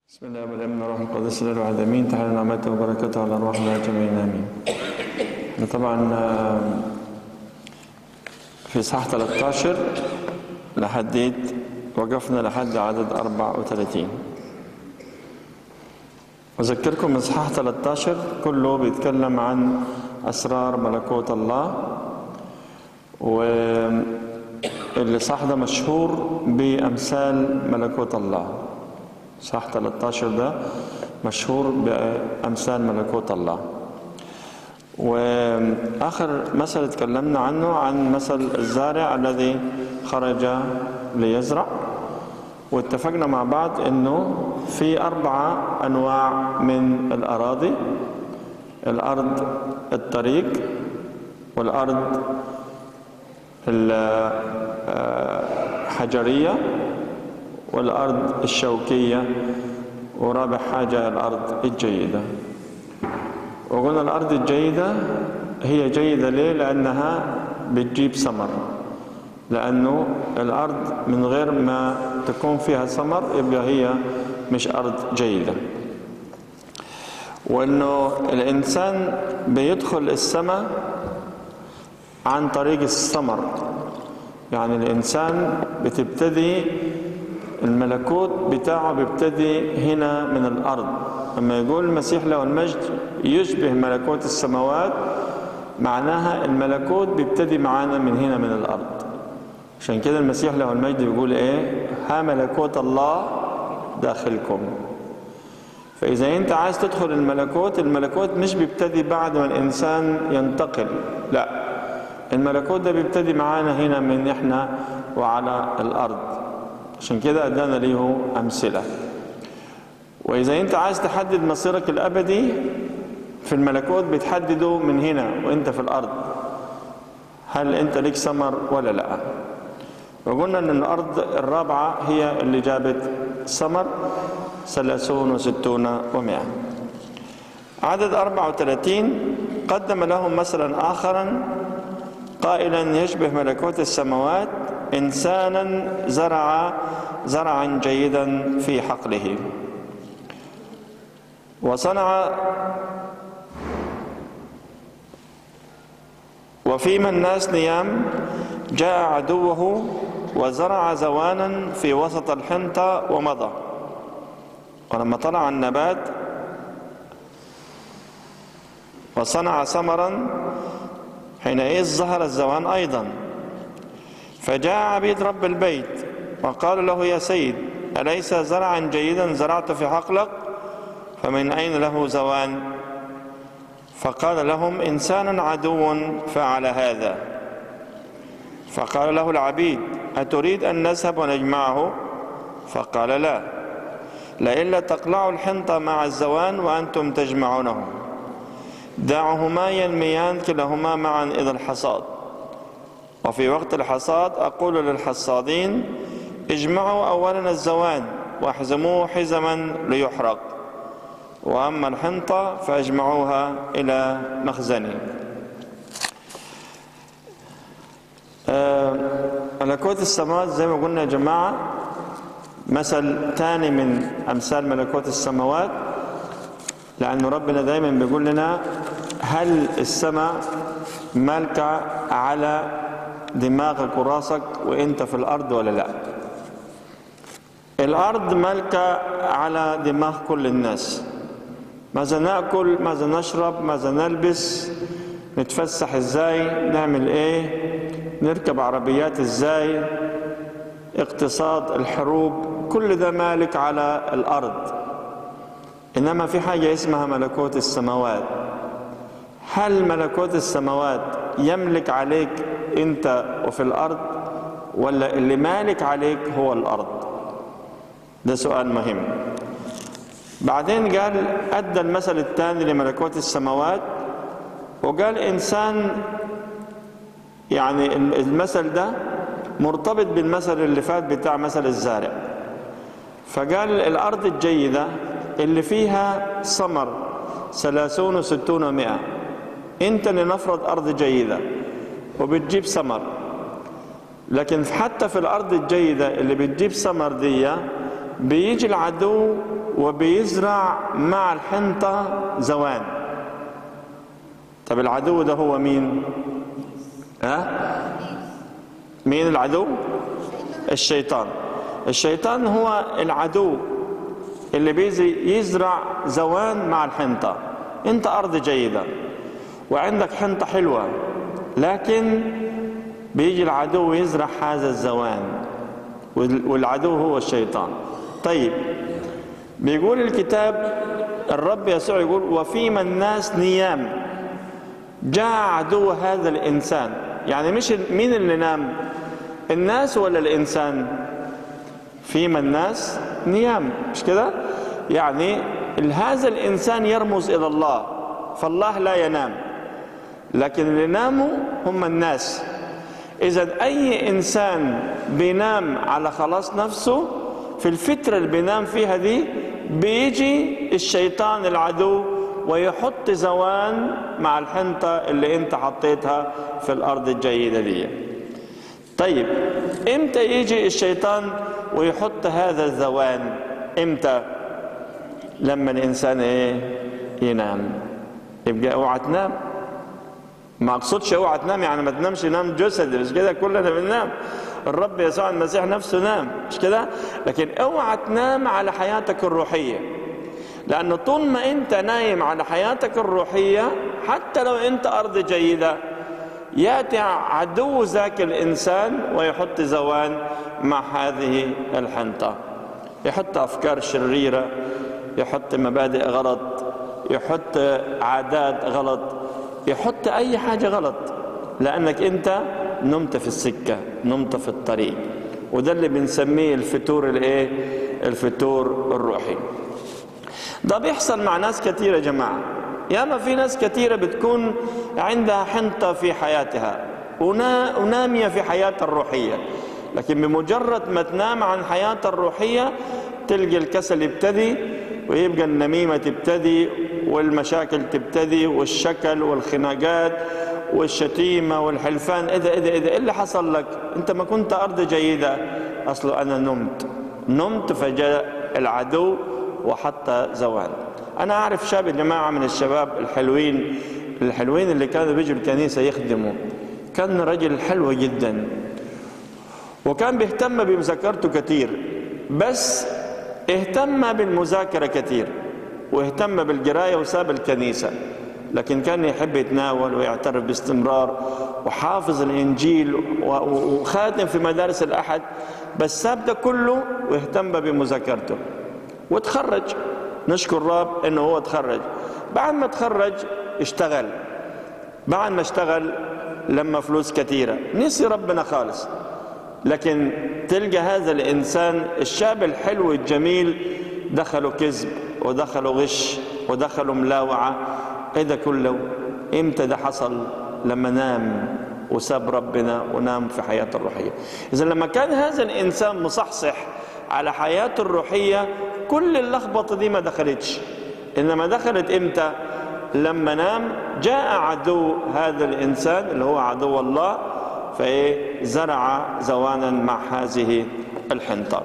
بسم الله والابن والروح القدس الاله الواحد امين تحل نعمته وبركاته على ارواحنا اجمعين امين. احنا طبعا آه، في صح 13 لحديت وقفنا لحد عدد 34 أذكركم إصحاح 13 كله بيتكلم عن أسرار ملكوت الله والإصحاح ده مشهور بأمثال ملكوت الله صح 13 ده مشهور بأمثال ملكوت الله وآخر مثل اتكلمنا عنه عن مثل الزارع الذي خرج ليزرع واتفقنا مع بعض انه في أربعة أنواع من الأراضي الأرض الطريق والأرض الحجرية والأرض الشوكية ورابع حاجة الأرض الجيدة وقلنا الأرض الجيدة هي جيدة ليه؟ لأنها بتجيب ثمر لأنه الأرض من غير ما تكون فيها ثمر يبقى هي مش أرض جيدة وأنه الإنسان بيدخل السماء عن طريق الثمر يعني الإنسان بتبتدي الملكوت بتاعه بيبتدي هنا من الأرض لما يقول المسيح له المجد يشبه ملكوت السماوات معناها الملكوت بيبتدي معانا من هنا من الأرض عشان كده المسيح له المجد بيقول ايه ها ملكوت الله داخلكم فإذا أنت عايز تدخل الملكوت الملكوت مش بيبتدي بعد ما الإنسان ينتقل لا الملكوت ده بيبتدي معانا هنا من إحنا وعلى الأرض عشان كده أدانا ليه أمثلة وإذا أنت عايز تحدد مصيرك الأبدي في الملكوت بتحدده من هنا وأنت في الأرض هل أنت ليك ثمر ولا لأ وقلنا أن الأرض الرابعة هي اللي جابت ثمر ثلاثون وستون ومائة عدد أربعة وثلاثين قدم لهم مثلا آخرا قائلا يشبه ملكوت السماوات إنسانا زرع زرعا جيدا في حقله وصنع وفيما الناس نيام جاء عدوه وزرع زوانا في وسط الحنطة ومضى ولما طلع النبات وصنع ثمرا حينئذ ظهر الزوان أيضا فجاء عبيد رب البيت وقالوا له يا سيد أليس زرعا جيدا زرعت في حقلك فمن أين له زوان فقال لهم إنسان عدو فعل هذا فقال له العبيد أتريد أن نذهب ونجمعه فقال لا لئلا تقلعوا الحنطة مع الزوان وأنتم تجمعونه دعهما ينميان كلاهما معا إلى الحصاد وفي وقت الحصاد أقول للحصادين اجمعوا أولا الزوان واحزموه حزما ليحرق وأما الحنطة فاجمعوها إلى مخزني ملكوت السماوات زي ما قلنا يا جماعة مثل تاني من أمثال ملكوت السماوات لأنه ربنا دايما بيقول لنا هل السماء مالكة على دماغك وراسك وانت في الأرض ولا لا الأرض مالكة على دماغ كل الناس ماذا ناكل ماذا نشرب ماذا نلبس نتفسح ازاي نعمل ايه نركب عربيات ازاي اقتصاد الحروب كل ده مالك على الارض انما في حاجه اسمها ملكوت السماوات هل ملكوت السماوات يملك عليك انت وفي الارض ولا اللي مالك عليك هو الارض ده سؤال مهم بعدين قال أدى المثل الثاني لملكوت السماوات وقال إنسان يعني المثل ده مرتبط بالمثل اللي فات بتاع مثل الزارع فقال الأرض الجيدة اللي فيها ثمر ثلاثون وستون ومائة انت لنفرض أرض جيدة وبتجيب ثمر لكن حتى في الأرض الجيدة اللي بتجيب ثمر دي بيجي العدو وبيزرع مع الحنطة زوان طب العدو ده هو مين ها مين العدو الشيطان الشيطان هو العدو اللي بيجي يزرع زوان مع الحنطة انت ارض جيدة وعندك حنطة حلوة لكن بيجي العدو يزرع هذا الزوان والعدو هو الشيطان طيب بيقول الكتاب الرب يسوع يقول وفيما الناس نيام جاء عدو هذا الإنسان يعني مش مين اللي نام الناس ولا الإنسان فيما الناس نيام مش كده يعني هذا الإنسان يرمز إلى الله فالله لا ينام لكن اللي ناموا هم الناس إذا أي إنسان بينام على خلاص نفسه في الفترة اللي بينام فيها دي بيجي الشيطان العدو ويحط زوان مع الحنطة اللي انت حطيتها في الأرض الجيدة دي طيب امتى يجي الشيطان ويحط هذا الزوان امتى لما الإنسان ايه ينام يبقى اوعى تنام ما اقصدش اوعى تنام يعني ما تنامش نام جسد مش كده كلنا بننام الرب يسوع المسيح نفسه نام مش كده لكن اوعى تنام على حياتك الروحيه لأن طول ما أنت نايم على حياتك الروحية حتى لو أنت أرض جيدة يأتي عدو ذاك الإنسان ويحط زوان مع هذه الحنطة يحط أفكار شريرة يحط مبادئ غلط يحط عادات غلط يحط أي حاجة غلط لأنك أنت نمت في السكة نمت في الطريق وده اللي بنسميه الفتور الايه الفتور الروحي ده بيحصل مع ناس كثيرة يا جماعة ياما في ناس كثيرة بتكون عندها حنطة في حياتها ونا ونامية في حياتها الروحية لكن بمجرد ما تنام عن حياتها الروحية تلقى الكسل يبتدي ويبقى النميمة تبتدي والمشاكل تبتدي والشكل والخناقات والشتيمة والحلفان ايه ده ايه ده ايه ده ايه اللي حصل لك انت ما كنت ارض جيدة اصله انا نمت نمت فجاء العدو وحتى زوال انا اعرف شاب يا جماعه من الشباب الحلوين الحلوين اللي كانوا بيجوا الكنيسه يخدموا كان رجل حلو جدا وكان بيهتم بمذاكرته كثير بس اهتم بالمذاكره كثير واهتم بالقرايه وساب الكنيسه لكن كان يحب يتناول ويعترف باستمرار وحافظ الانجيل وخاتم في مدارس الاحد بس ساب ده كله واهتم بمذاكرته وتخرج نشكر الرب انه هو تخرج بعد ما تخرج اشتغل بعد ما اشتغل لما فلوس كثيره نسي ربنا خالص لكن تلقى هذا الانسان الشاب الحلو الجميل دخلوا كذب ودخلوا غش ودخلوا ملاوعه ايه ده كله امتى ده حصل لما نام وساب ربنا ونام في حياته الروحيه اذا لما كان هذا الانسان مصحصح على حياته الروحيه كل اللخبطه دي ما دخلتش انما دخلت امتى لما نام جاء عدو هذا الانسان اللي هو عدو الله فايه زرع زوانا مع هذه الحنطه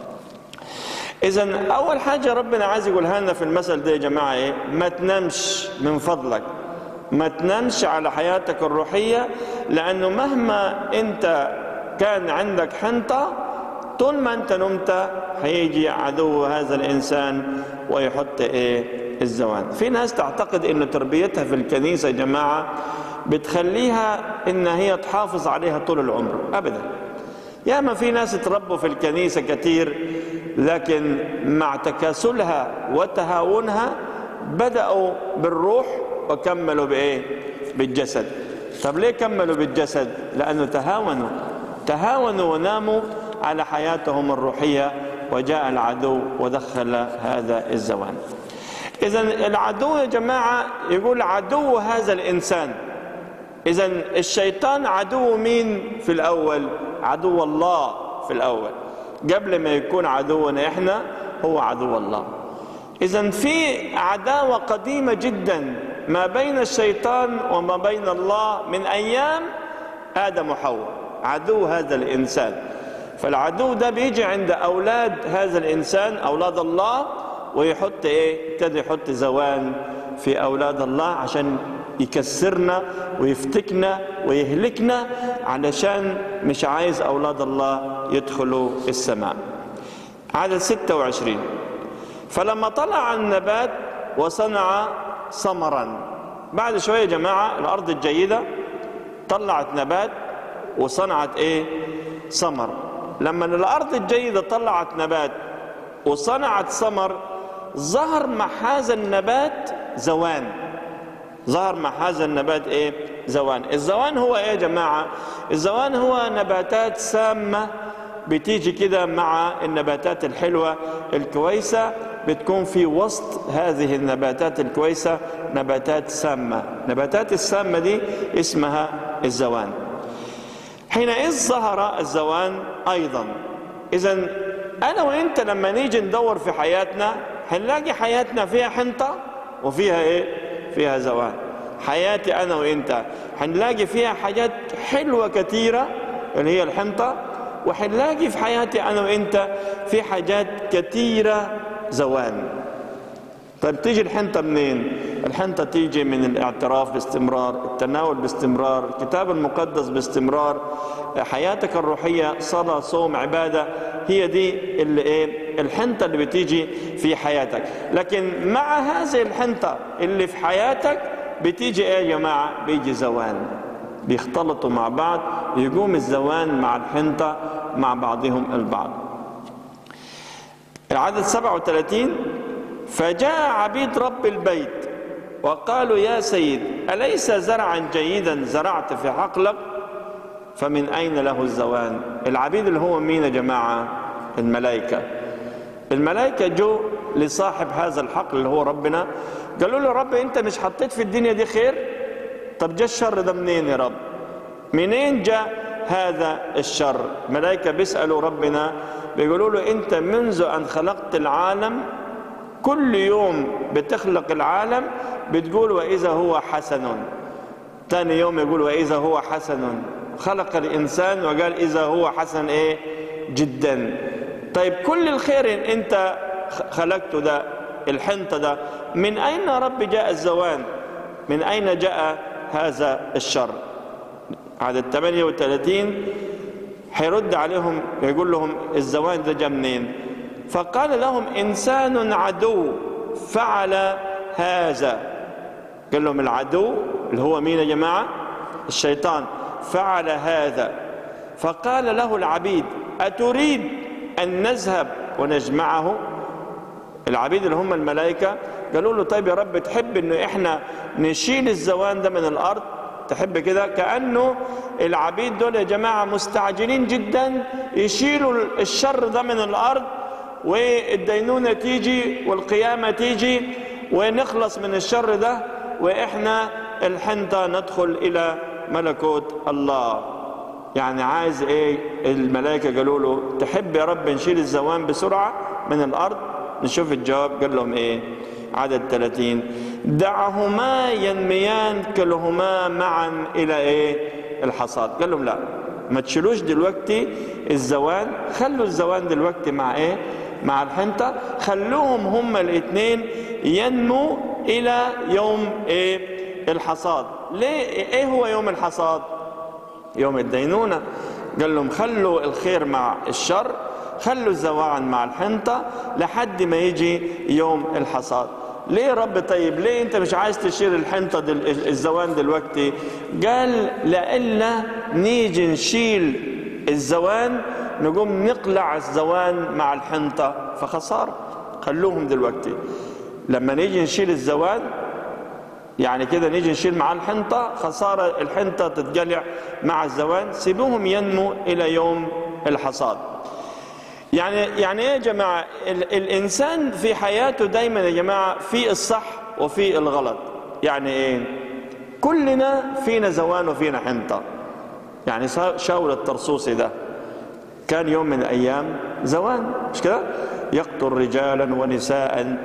اذا اول حاجه ربنا عايز يقولها لنا في المثل ده يا جماعه ايه ما تنامش من فضلك ما تنامش على حياتك الروحيه لانه مهما انت كان عندك حنطه طول ما انت نمت هيجي عدو هذا الانسان ويحط ايه الزوان في ناس تعتقد ان تربيتها في الكنيسه يا جماعه بتخليها ان هي تحافظ عليها طول العمر ابدا ياما في ناس تربوا في الكنيسه كثير لكن مع تكاسلها وتهاونها بداوا بالروح وكملوا بايه بالجسد طب ليه كملوا بالجسد لانه تهاونوا تهاونوا وناموا على حياتهم الروحيه وجاء العدو ودخل هذا الزوان اذا العدو يا جماعه يقول عدو هذا الانسان اذا الشيطان عدو مين في الاول عدو الله في الاول قبل ما يكون عدونا احنا هو عدو الله اذا في عداوه قديمه جدا ما بين الشيطان وما بين الله من ايام ادم وحواء عدو هذا الانسان فالعدو ده بيجي عند اولاد هذا الانسان اولاد الله ويحط ايه ابتدى يحط زوان في اولاد الله عشان يكسرنا ويفتكنا ويهلكنا علشان مش عايز اولاد الله يدخلوا السماء عدد 26 فلما طلع النبات وصنع ثمرا بعد شويه يا جماعه الارض الجيده طلعت نبات وصنعت ايه ثمر لما الارض الجيده طلعت نبات وصنعت ثمر ظهر مع هذا النبات زوان ظهر مع هذا النبات ايه زوان الزوان هو ايه يا جماعه الزوان هو نباتات سامه بتيجي كده مع النباتات الحلوه الكويسه بتكون في وسط هذه النباتات الكويسه نباتات سامه نباتات السامه دي اسمها الزوان حينئذ ظهر الزوان ايضا اذا انا وانت لما نيجي ندور في حياتنا هنلاقي حياتنا فيها حنطه وفيها ايه فيها زوان حياتي انا وانت هنلاقي فيها حاجات حلوه كثيره اللي هي الحنطه وهنلاقي في حياتي انا وانت في حاجات كثيره زوان طيب تيجي الحنطه منين الحنطه تيجي من الاعتراف باستمرار التناول باستمرار الكتاب المقدس باستمرار حياتك الروحيه صلاه صوم عباده هي دي اللي ايه الحنطه اللي بتيجي في حياتك لكن مع هذه الحنطه اللي في حياتك بتيجي ايه يا جماعه بيجي زوان بيختلطوا مع بعض يقوم الزوان مع الحنطه مع بعضهم البعض العدد 37 فجاء عبيد رب البيت وقالوا يا سيد أليس زرعا جيدا زرعت في حقلك فمن أين له الزوان العبيد اللي هو مين يا جماعة الملائكة الملائكة جو لصاحب هذا الحقل اللي هو ربنا قالوا له رب انت مش حطيت في الدنيا دي خير طب جاء الشر ده منين يا رب منين جاء هذا الشر ملائكة بيسألوا ربنا بيقولوا له انت منذ ان خلقت العالم كل يوم بتخلق العالم بتقول واذا هو حسن ثاني يوم يقول واذا هو حسن خلق الانسان وقال اذا هو حسن ايه جدا طيب كل الخير انت خلقته ده الحنطه ده من اين رب جاء الزوان من اين جاء هذا الشر عدد 38 هيرد عليهم يقول لهم الزوان ده جاء منين فقال لهم انسان عدو فعل هذا قال لهم العدو اللي هو مين يا جماعه الشيطان فعل هذا فقال له العبيد اتريد ان نذهب ونجمعه العبيد اللي هم الملائكه قالوا له طيب يا رب تحب انه احنا نشيل الزوان ده من الارض تحب كده كانه العبيد دول يا جماعه مستعجلين جدا يشيلوا الشر ده من الارض والدينونه تيجي والقيامه تيجي ونخلص من الشر ده واحنا الحنطه ندخل الى ملكوت الله يعني عايز ايه الملائكه قالوا له تحب يا رب نشيل الزوان بسرعه من الارض نشوف الجواب قال لهم ايه عدد 30 دعهما ينميان كلهما معا الى ايه الحصاد قال لهم لا ما تشيلوش دلوقتي الزوان خلوا الزوان دلوقتي مع ايه مع الحنطة خلوهم هما الاثنين ينمو الى يوم ايه الحصاد ليه ايه هو يوم الحصاد يوم الدينونة قال لهم خلوا الخير مع الشر خلوا الزواعن مع الحنطة لحد ما يجي يوم الحصاد ليه رب طيب ليه انت مش عايز تشيل الحنطة دل الزوان دلوقتي قال لإلا نيجي نشيل الزوان نقوم نقلع الزوان مع الحنطة فخسارة خلوهم دلوقتي لما نيجي نشيل الزوان يعني كده نيجي نشيل مع الحنطة خسارة الحنطة تتقلع مع الزوان سيبوهم ينمو إلى يوم الحصاد يعني يعني ايه يا جماعة ال الإنسان في حياته دايما يا جماعة في الصح وفي الغلط يعني ايه كلنا فينا زوان وفينا حنطة يعني شاول الطرسوسي ده كان يوم من الأيام زوان مش كده يقتل رجالا ونساء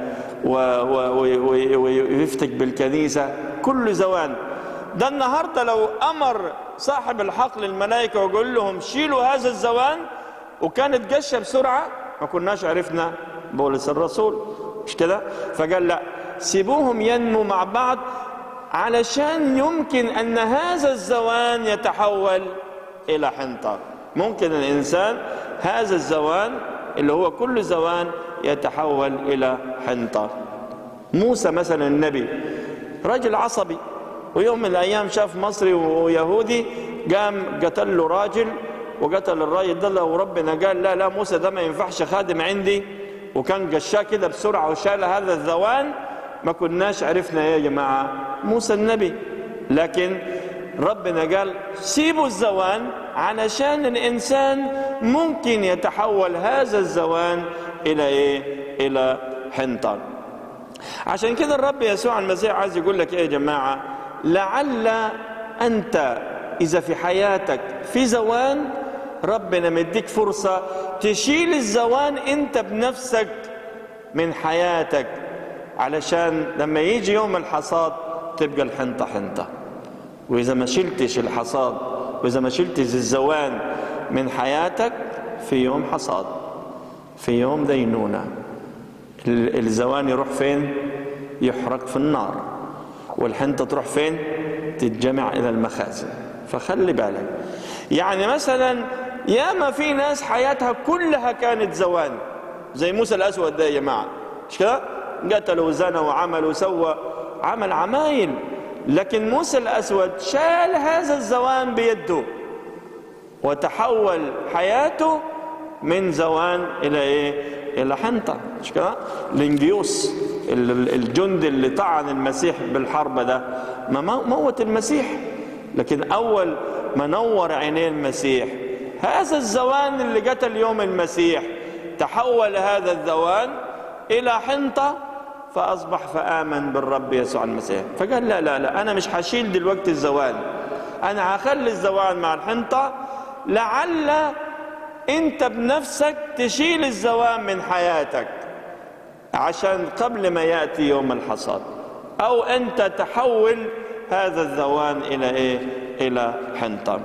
ويفتك بالكنيسة كل زوان ده النهاردة لو أمر صاحب الحقل الملائكة ويقول لهم شيلوا هذا الزوان وكانت جشة بسرعة ما كناش عرفنا بولس الرسول مش كده فقال لا سيبوهم ينمو مع بعض علشان يمكن ان هذا الزوان يتحول الى حنطه ممكن الانسان هذا الزوان اللي هو كل زوان يتحول الى حنطه موسى مثلا النبي رجل عصبي ويوم من الايام شاف مصري ويهودي قام قتل له راجل وقتل الراجل ده وربنا قال لا لا موسى ده ما ينفعش خادم عندي وكان قشاه كده بسرعه وشال هذا الزوان ما كناش عرفنا ايه يا جماعه موسى النبي لكن ربنا قال سيبوا الزوان علشان الانسان ممكن يتحول هذا الزوان الى ايه الى حنطه عشان كده الرب يسوع المسيح عايز يقول لك ايه يا جماعه لعل انت اذا في حياتك في زوان ربنا مديك فرصه تشيل الزوان انت بنفسك من حياتك علشان لما يجي يوم الحصاد تبقى الحنطه حنطه واذا ما شلتش الحصاد واذا ما شلتش الزوان من حياتك في يوم حصاد في يوم دينونه الزوان يروح فين يحرق في النار والحنطه تروح فين تتجمع الى المخازن فخلي بالك يعني مثلا ياما في ناس حياتها كلها كانت زوان زي موسى الاسود ده يا جماعه مش كده قتل وزنى وعمل وسوى عمل عمايل لكن موسى الاسود شال هذا الزوان بيده وتحول حياته من زوان الى ايه الى حنطه مش كده لنجيوس الجند اللي طعن المسيح بالحرب ده ما موت المسيح لكن اول ما نور عينيه المسيح هذا الزوان اللي قتل يوم المسيح تحول هذا الزوان الى حنطه فاصبح فامن بالرب يسوع المسيح فقال لا لا لا انا مش هشيل دلوقتي الزوان انا هخلي الزوان مع الحنطه لعل انت بنفسك تشيل الزوان من حياتك عشان قبل ما ياتي يوم الحصاد او انت تحول هذا الزوان الى ايه الى حنطه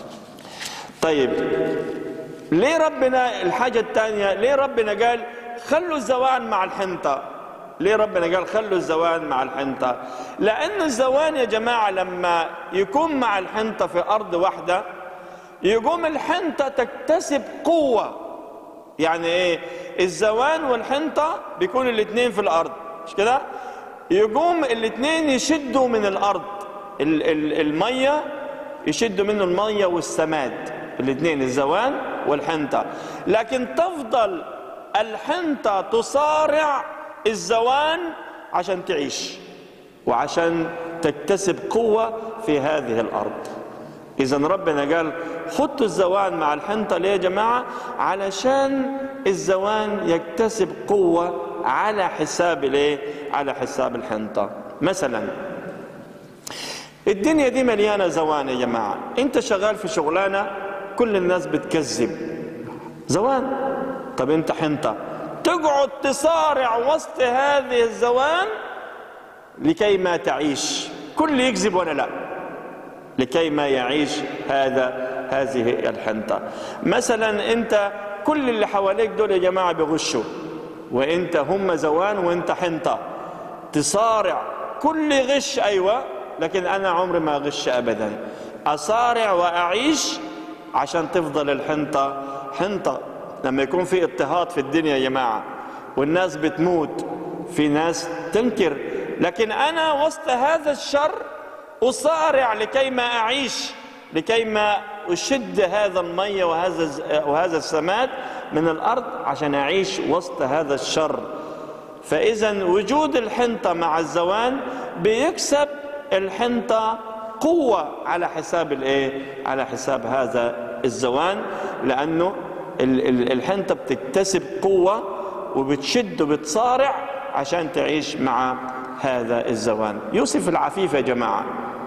طيب ليه ربنا الحاجه الثانيه ليه ربنا قال خلوا الزوان مع الحنطه ليه ربنا قال خلوا الزوان مع الحنطه لان الزوان يا جماعه لما يكون مع الحنطه في ارض واحده يقوم الحنطة تكتسب قوة يعني ايه الزوان والحنطة بيكون الاثنين في الارض مش كده يقوم الاثنين يشدوا من الارض ال ال المية يشدوا منه المية والسماد الاثنين الزوان والحنطة لكن تفضل الحنطة تصارع الزوان عشان تعيش وعشان تكتسب قوة في هذه الأرض إذا ربنا قال خدوا الزوان مع الحنطة ليه يا جماعة علشان الزوان يكتسب قوة على حساب الايه على حساب الحنطة مثلا الدنيا دي مليانة زوان يا جماعة انت شغال في شغلانة كل الناس بتكذب زوان طب انت حنطة تقعد تصارع وسط هذه الزوان لكي ما تعيش كل يكذب وانا لا لكي ما يعيش هذا هذه الحنطة مثلا انت كل اللي حواليك دول يا جماعة بيغشوا وانت هم زوان وانت حنطة تصارع كل غش ايوه لكن انا عمري ما اغش ابدا اصارع واعيش عشان تفضل الحنطة حنطة لما يكون في اضطهاد في الدنيا يا جماعة والناس بتموت في ناس تنكر لكن انا وسط هذا الشر أصارع لكي ما أعيش لكي ما أشد هذا المية وهذا وهذا السماد من الأرض عشان أعيش وسط هذا الشر فإذا وجود الحنطة مع الزوان بيكسب الحنطة قوة على حساب الإيه؟ على حساب هذا الزوان لأنه الحنطة بتكتسب قوة وبتشد وبتصارع عشان تعيش مع هذا الزوان يوسف العفيف يا جماعه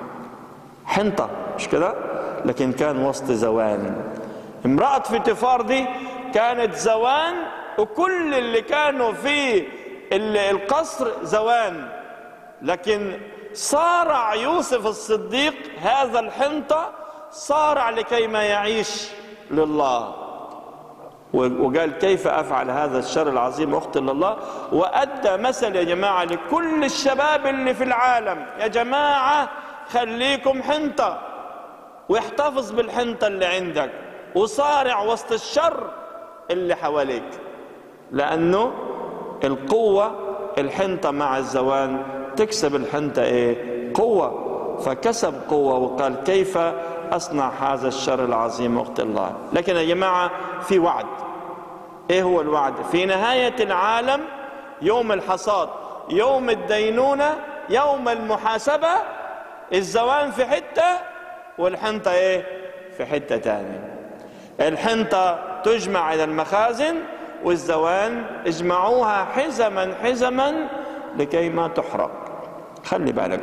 حنطة مش كده لكن كان وسط زوان امرأة فيتفار دي كانت زوان وكل اللي كانوا في القصر زوان لكن صارع يوسف الصديق هذا الحنطة صارع لكي ما يعيش لله وقال كيف افعل هذا الشر العظيم اخت الله وادى مثل يا جماعه لكل الشباب اللي في العالم يا جماعه خليكم حنطه واحتفظ بالحنطه اللي عندك وصارع وسط الشر اللي حواليك لانه القوه الحنطه مع الزوان تكسب الحنطه ايه قوه فكسب قوه وقال كيف اصنع هذا الشر العظيم وقت الله لكن يا جماعه في وعد ايه هو الوعد في نهايه العالم يوم الحصاد يوم الدينونه يوم المحاسبه الزوان في حته والحنطه ايه في حته تانية الحنطه تجمع الى المخازن والزوان اجمعوها حزما حزما لكي ما تحرق خلي بالك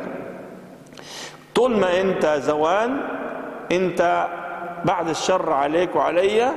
طول ما انت زوان انت بعد الشر عليك وعليا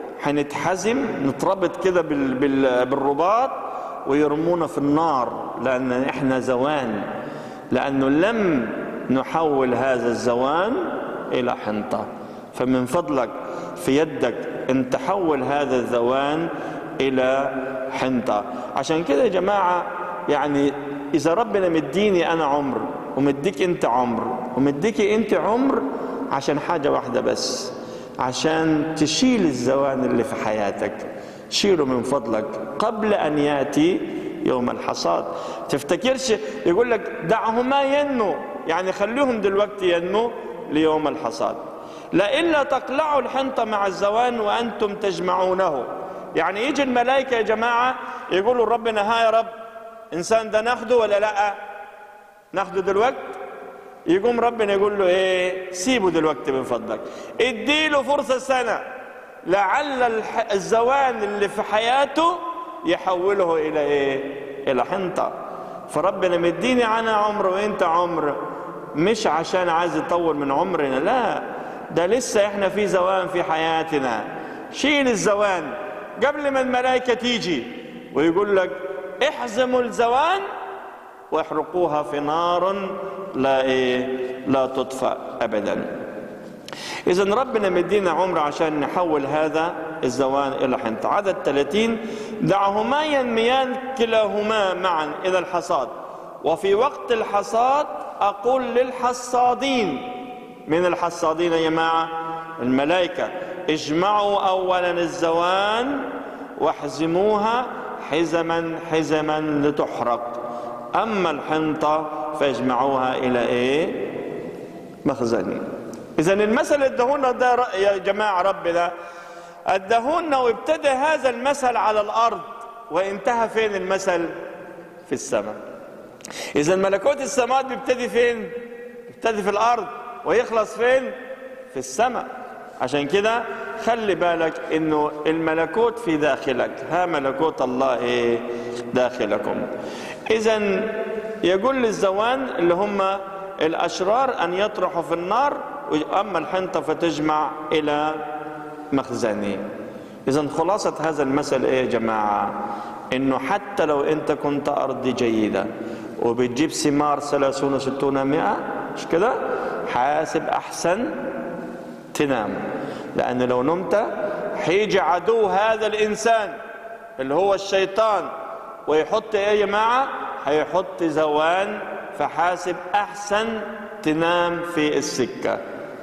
هنتحزم نتربط كده بال بال بالرباط ويرمونا في النار لان احنا زوان لانه لم نحول هذا الزوان الى حنطه فمن فضلك في يدك ان تحول هذا الزوان الى حنطه عشان كده يا جماعه يعني اذا ربنا مديني انا عمر ومديك انت عمر ومديكي انت عمر عشان حاجه واحده بس عشان تشيل الزوان اللي في حياتك شيله من فضلك قبل ان ياتي يوم الحصاد تفتكرش يقول لك دعهما ينمو يعني خليهم دلوقتي ينمو ليوم الحصاد لا إلا تقلعوا الحنطة مع الزوان وأنتم تجمعونه يعني يجي الملائكة يا جماعة يقولوا ربنا ها يا رب إنسان ده ناخده ولا لا ناخده دلوقتي يقوم ربنا يقول له ايه سيبه دلوقتي من فضلك اديله فرصة سنة لعل الزوان اللي في حياته يحوله الى ايه الى حنطة فربنا مديني انا عمر وانت عمر مش عشان عايز يطول من عمرنا لا ده لسه احنا في زوان في حياتنا شيل الزوان قبل ما الملائكة تيجي ويقول لك احزموا الزوان واحرقوها في نار لا ايه لا تطفأ ابدا اذا ربنا مدينا عمر عشان نحول هذا الزوان الى حنطة عدد 30 دعهما ينميان كلاهما معا الى الحصاد وفي وقت الحصاد اقول للحصادين من الحصادين يا جماعه الملائكه اجمعوا اولا الزوان واحزموها حزما حزما لتحرق اما الحنطه فاجمعوها الى ايه مخزن اذا المثل ادهونا ده يا جماعه ربنا ادهونا وابتدى هذا المثل على الارض وانتهى فين المثل في السماء اذا ملكوت السماوات بيبتدي فين بيبتدي في الارض ويخلص فين في السماء عشان كده خلي بالك انه الملكوت في داخلك ها ملكوت الله ايه داخلكم اذا يقول للزوان اللي هم الاشرار ان يطرحوا في النار اما الحنطه فتجمع الى مخزنه اذا خلاصه هذا المثل ايه يا جماعه انه حتى لو انت كنت ارض جيده وبتجيب ثمار 30 60 100 مش كده حاسب احسن تنام لان لو نمت حيجي عدو هذا الانسان اللي هو الشيطان ويحط ايه يا جماعه هيحط زوان فحاسب احسن تنام في السكه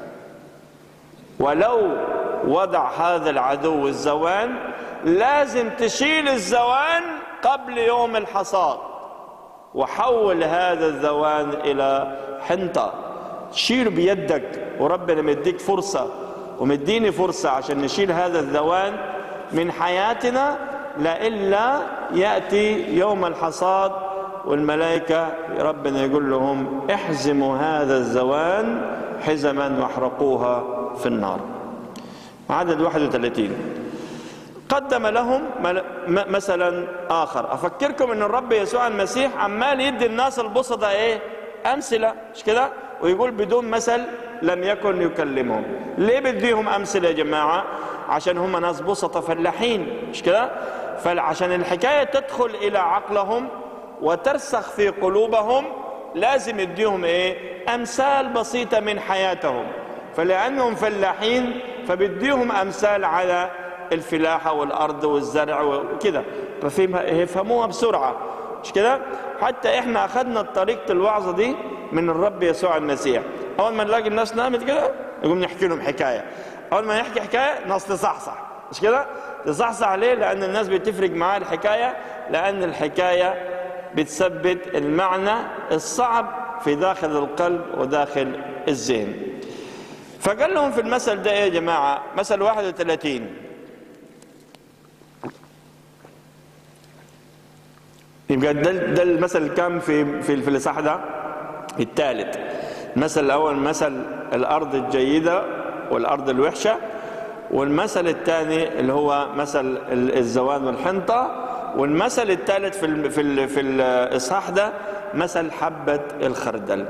ولو وضع هذا العدو الزوان لازم تشيل الزوان قبل يوم الحصاد وحول هذا الزوان الى حنطه شيله بيدك وربنا مديك فرصه ومديني فرصه عشان نشيل هذا الزوان من حياتنا لئلا ياتي يوم الحصاد والملائكه ربنا يقول لهم احزموا هذا الزوان حزما واحرقوها في النار عدد 31 قدم لهم مثلا اخر افكركم ان الرب يسوع المسيح عمال يدي الناس البسطة ايه امثله مش كده ويقول بدون مثل لم يكن يكلمهم ليه بديهم امثله يا جماعه عشان هم ناس بسطة فلاحين مش كده فعشان الحكايه تدخل الى عقلهم وترسخ في قلوبهم لازم يديهم ايه امثال بسيطه من حياتهم فلانهم فلاحين فبديهم امثال على الفلاحة والأرض والزرع وكده فيفهموها بسرعة مش كده حتى احنا أخذنا طريقة الوعظة دي من الرب يسوع المسيح أول ما نلاقي الناس نامت كده نقوم نحكي لهم حكاية أول ما نحكي حكاية ناس تصحصح مش كده تصحصح ليه لأن الناس بتفرق معاه الحكاية لأن الحكاية بتثبت المعنى الصعب في داخل القلب وداخل الذهن فقال لهم في المثل ده ايه يا جماعة مثل 31 يبقى ده ده المثل الكام في في في الاصحاح ده الثالث المثل الاول مثل الارض الجيده والارض الوحشه والمثل الثاني اللي هو مثل الزوان والحنطه والمثل الثالث في ال في ال في الاصحاح ده مثل حبه الخردل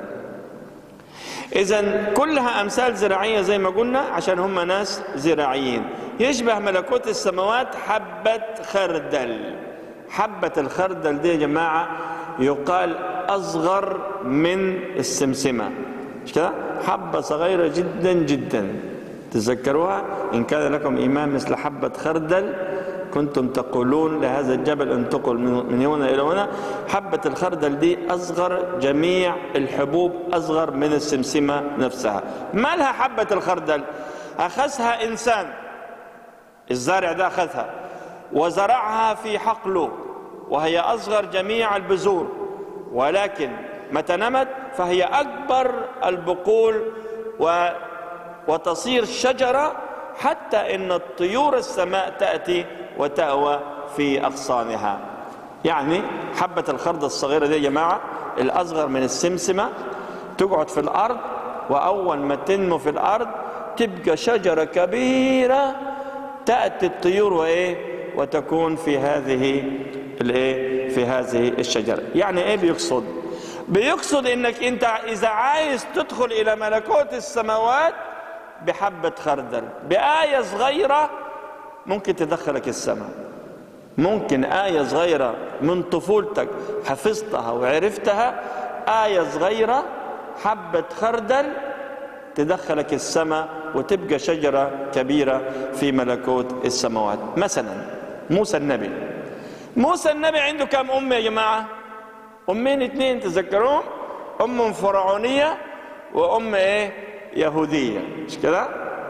اذا كلها امثال زراعيه زي ما قلنا عشان هم ناس زراعيين يشبه ملكوت السماوات حبه خردل حبه الخردل دي يا جماعه يقال اصغر من السمسمه مش كده حبه صغيره جدا جدا تذكروها ان كان لكم ايمان مثل حبه خردل كنتم تقولون لهذا الجبل انتقل من هنا الى هنا حبه الخردل دي اصغر جميع الحبوب اصغر من السمسمه نفسها ما لها حبه الخردل اخذها انسان الزارع ده اخذها وزرعها في حقله وهي اصغر جميع البذور ولكن متى نمت فهي اكبر البقول و وتصير شجره حتى ان الطيور السماء تاتي وتأوى في أغصانها يعني حبة الخردة الصغيرة دي يا جماعة الأصغر من السمسمة تقعد في الأرض وأول ما تنمو في الأرض تبقى شجرة كبيرة تأتي الطيور وإيه وتكون في هذه الإيه في هذه الشجرة يعني إيه بيقصد بيقصد إنك أنت إذا عايز تدخل إلى ملكوت السماوات بحبة خردل بآية صغيرة ممكن تدخلك السماء ممكن آية صغيرة من طفولتك حفظتها وعرفتها آية صغيرة حبة خردل تدخلك السماء وتبقى شجرة كبيرة في ملكوت السماوات مثلا موسى النبي موسى النبي عنده كم أم يا جماعة أمين اتنين تذكرون أم فرعونية وأم إيه يهودية مش كده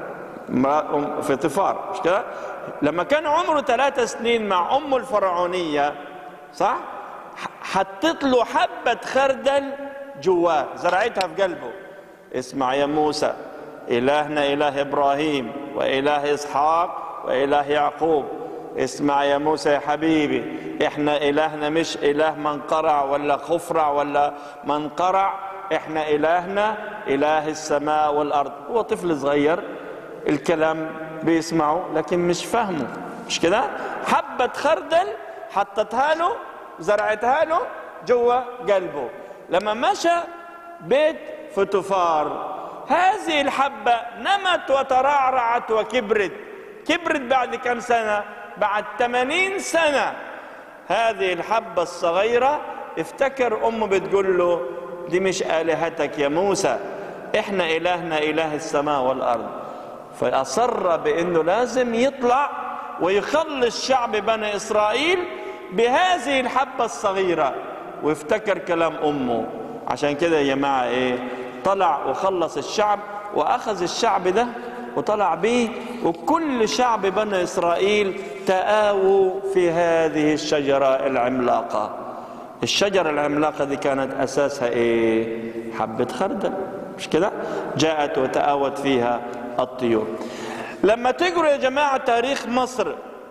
في طفار مش كده لما كان عمره ثلاثة سنين مع أمه الفرعونية صح حطت له حبة خردل جواه زرعتها في قلبه اسمع يا موسى إلهنا إله إبراهيم وإله إسحاق وإله يعقوب اسمع يا موسى يا حبيبي احنا إلهنا مش إله منقرع ولا خفرع ولا منقرع احنا إلهنا إله السماء والأرض هو طفل صغير الكلام بيسمعه لكن مش فاهمه مش كده حبة خردل حطتها له زرعتها له جوا قلبه لما مشى بيت فطفار هذه الحبة نمت وترعرعت وكبرت كبرت بعد كم سنة بعد 80 سنة هذه الحبة الصغيرة افتكر أمه بتقول له دي مش آلهتك يا موسى احنا إلهنا إله السماء والأرض فأصر بأنه لازم يطلع ويخلص شعب بني إسرائيل بهذه الحبة الصغيرة وافتكر كلام أمه عشان كده يا جماعة إيه طلع وخلص الشعب وأخذ الشعب ده وطلع به وكل شعب بني إسرائيل تآووا في هذه الشجرة العملاقة الشجرة العملاقة دي كانت أساسها إيه حبة خردل مش كده جاءت وتآوت فيها الطيور لما تقروا يا جماعة تاريخ مصر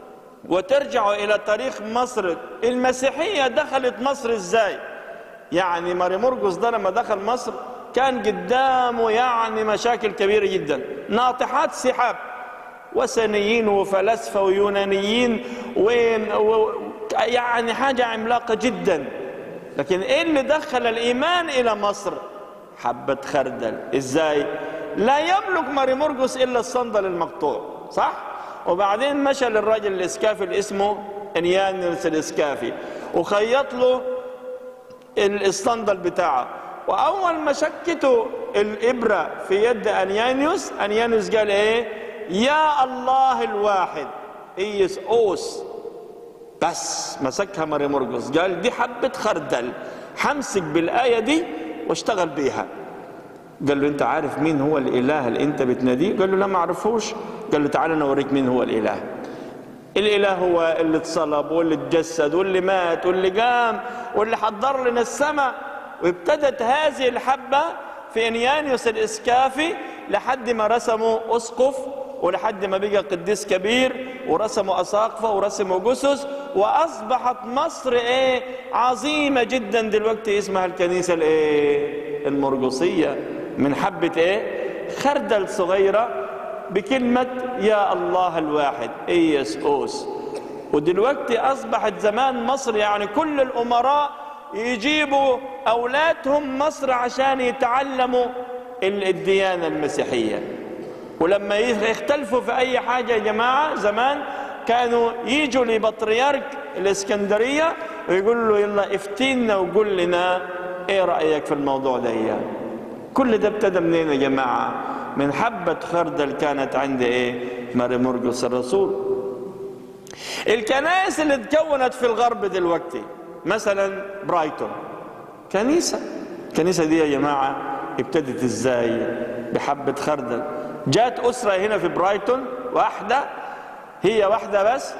وترجعوا إلى تاريخ مصر المسيحية دخلت مصر إزاي يعني ماري مرقس ده لما دخل مصر كان قدامه يعني مشاكل كبيرة جدا ناطحات سحاب وثنيين وفلاسفة ويونانيين و... و... يعني حاجة عملاقة جدا لكن ايه اللي دخل الايمان الى مصر حبة خردل ازاي لا يملك ماري مرقس الا الصندل المقطوع صح وبعدين مشى للراجل الاسكافي اللي اسمه انيانوس الاسكافي وخيط له الصندل بتاعه واول ما شكته الابره في يد انيانيوس انيانيوس قال ايه يا الله الواحد ايس اوس بس مسكها ماري مرقس قال دي حبة خردل همسك بالآية دي واشتغل بيها قال له انت عارف مين هو الاله اللي انت بتناديه قال له لا ما اعرفوش قال له تعالى انا اوريك مين هو الاله الاله هو اللي اتصلب واللي اتجسد واللي مات واللي قام واللي حضر لنا السماء وابتدت هذه الحبه في انيانيوس الاسكافي لحد ما رسموا اسقف ولحد ما بقى قديس كبير ورسموا اساقفه ورسموا جثث واصبحت مصر ايه عظيمه جدا دلوقتي اسمها الكنيسه الايه المرقصيه من حبه ايه خردل صغيره بكلمه يا الله الواحد ايس اوس ودلوقتي اصبحت زمان مصر يعني كل الامراء يجيبوا اولادهم مصر عشان يتعلموا الديانه المسيحيه ولما يختلفوا في اي حاجه يا جماعه زمان كانوا يجوا لبطريرك الاسكندريه ويقول له يلا افتينا وقول لنا ايه رايك في الموضوع ده يعني. كل ده ابتدى منين يا جماعه من حبه خردل كانت عند ايه ماري مرقس الرسول الكنائس اللي اتكونت في الغرب دلوقتي مثلا برايتون كنيسه الكنيسه دي يا جماعه ابتدت ازاي بحبه خردل جات أسرة هنا في برايتون واحدة هي واحدة بس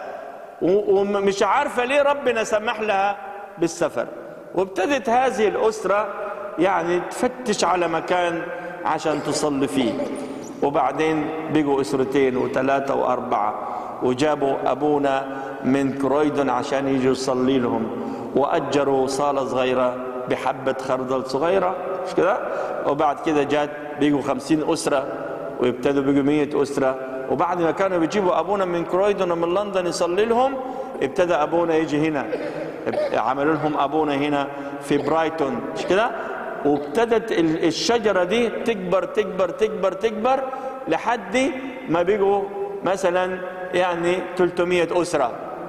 ومش عارفة ليه ربنا سمح لها بالسفر وابتدت هذه الأسرة يعني تفتش على مكان عشان تصلي فيه وبعدين بقوا أسرتين وثلاثة وأربعة وجابوا أبونا من كرويدون عشان يجوا يصلي لهم وأجروا صالة صغيرة بحبة خردل صغيرة مش كده وبعد كده جات بقوا خمسين أسرة وابتدوا بيجوا 100 اسره وبعد ما كانوا بيجيبوا ابونا من كرويدون ومن لندن يصلي لهم ابتدى ابونا يجي هنا عملوا لهم ابونا هنا في برايتون مش كده وابتدت الشجره دي تكبر تكبر تكبر تكبر لحد ما بيجوا مثلا يعني 300 اسره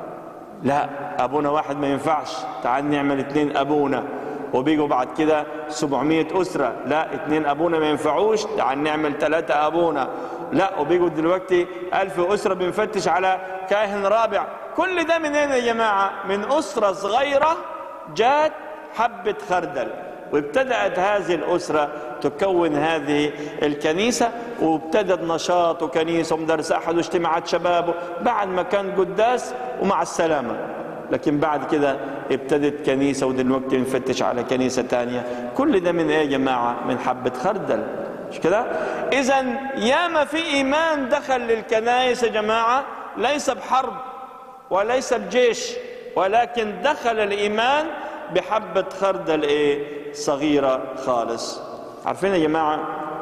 لا ابونا واحد ما ينفعش تعال نعمل اثنين ابونا وبيجوا بعد كده 700 أسرة لا اتنين أبونا ما ينفعوش تعال نعمل ثلاثة أبونا لا وبيجوا دلوقتي ألف أسرة بنفتش على كاهن رابع كل ده منين يا جماعة من أسرة صغيرة جات حبة خردل وابتدأت هذه الأسرة تكون هذه الكنيسة وابتدت نشاط وكنيسة ومدرس أحد واجتماعات شباب بعد ما كان قداس ومع السلامة لكن بعد كده ابتدت كنيسة ودلوقتي نفتش على كنيسة تانية كل ده من ايه يا جماعة من حبة خردل مش كده اذا ياما في ايمان دخل للكنائس يا جماعة ليس بحرب وليس بجيش ولكن دخل الايمان بحبة خردل ايه صغيرة خالص عارفين يا جماعة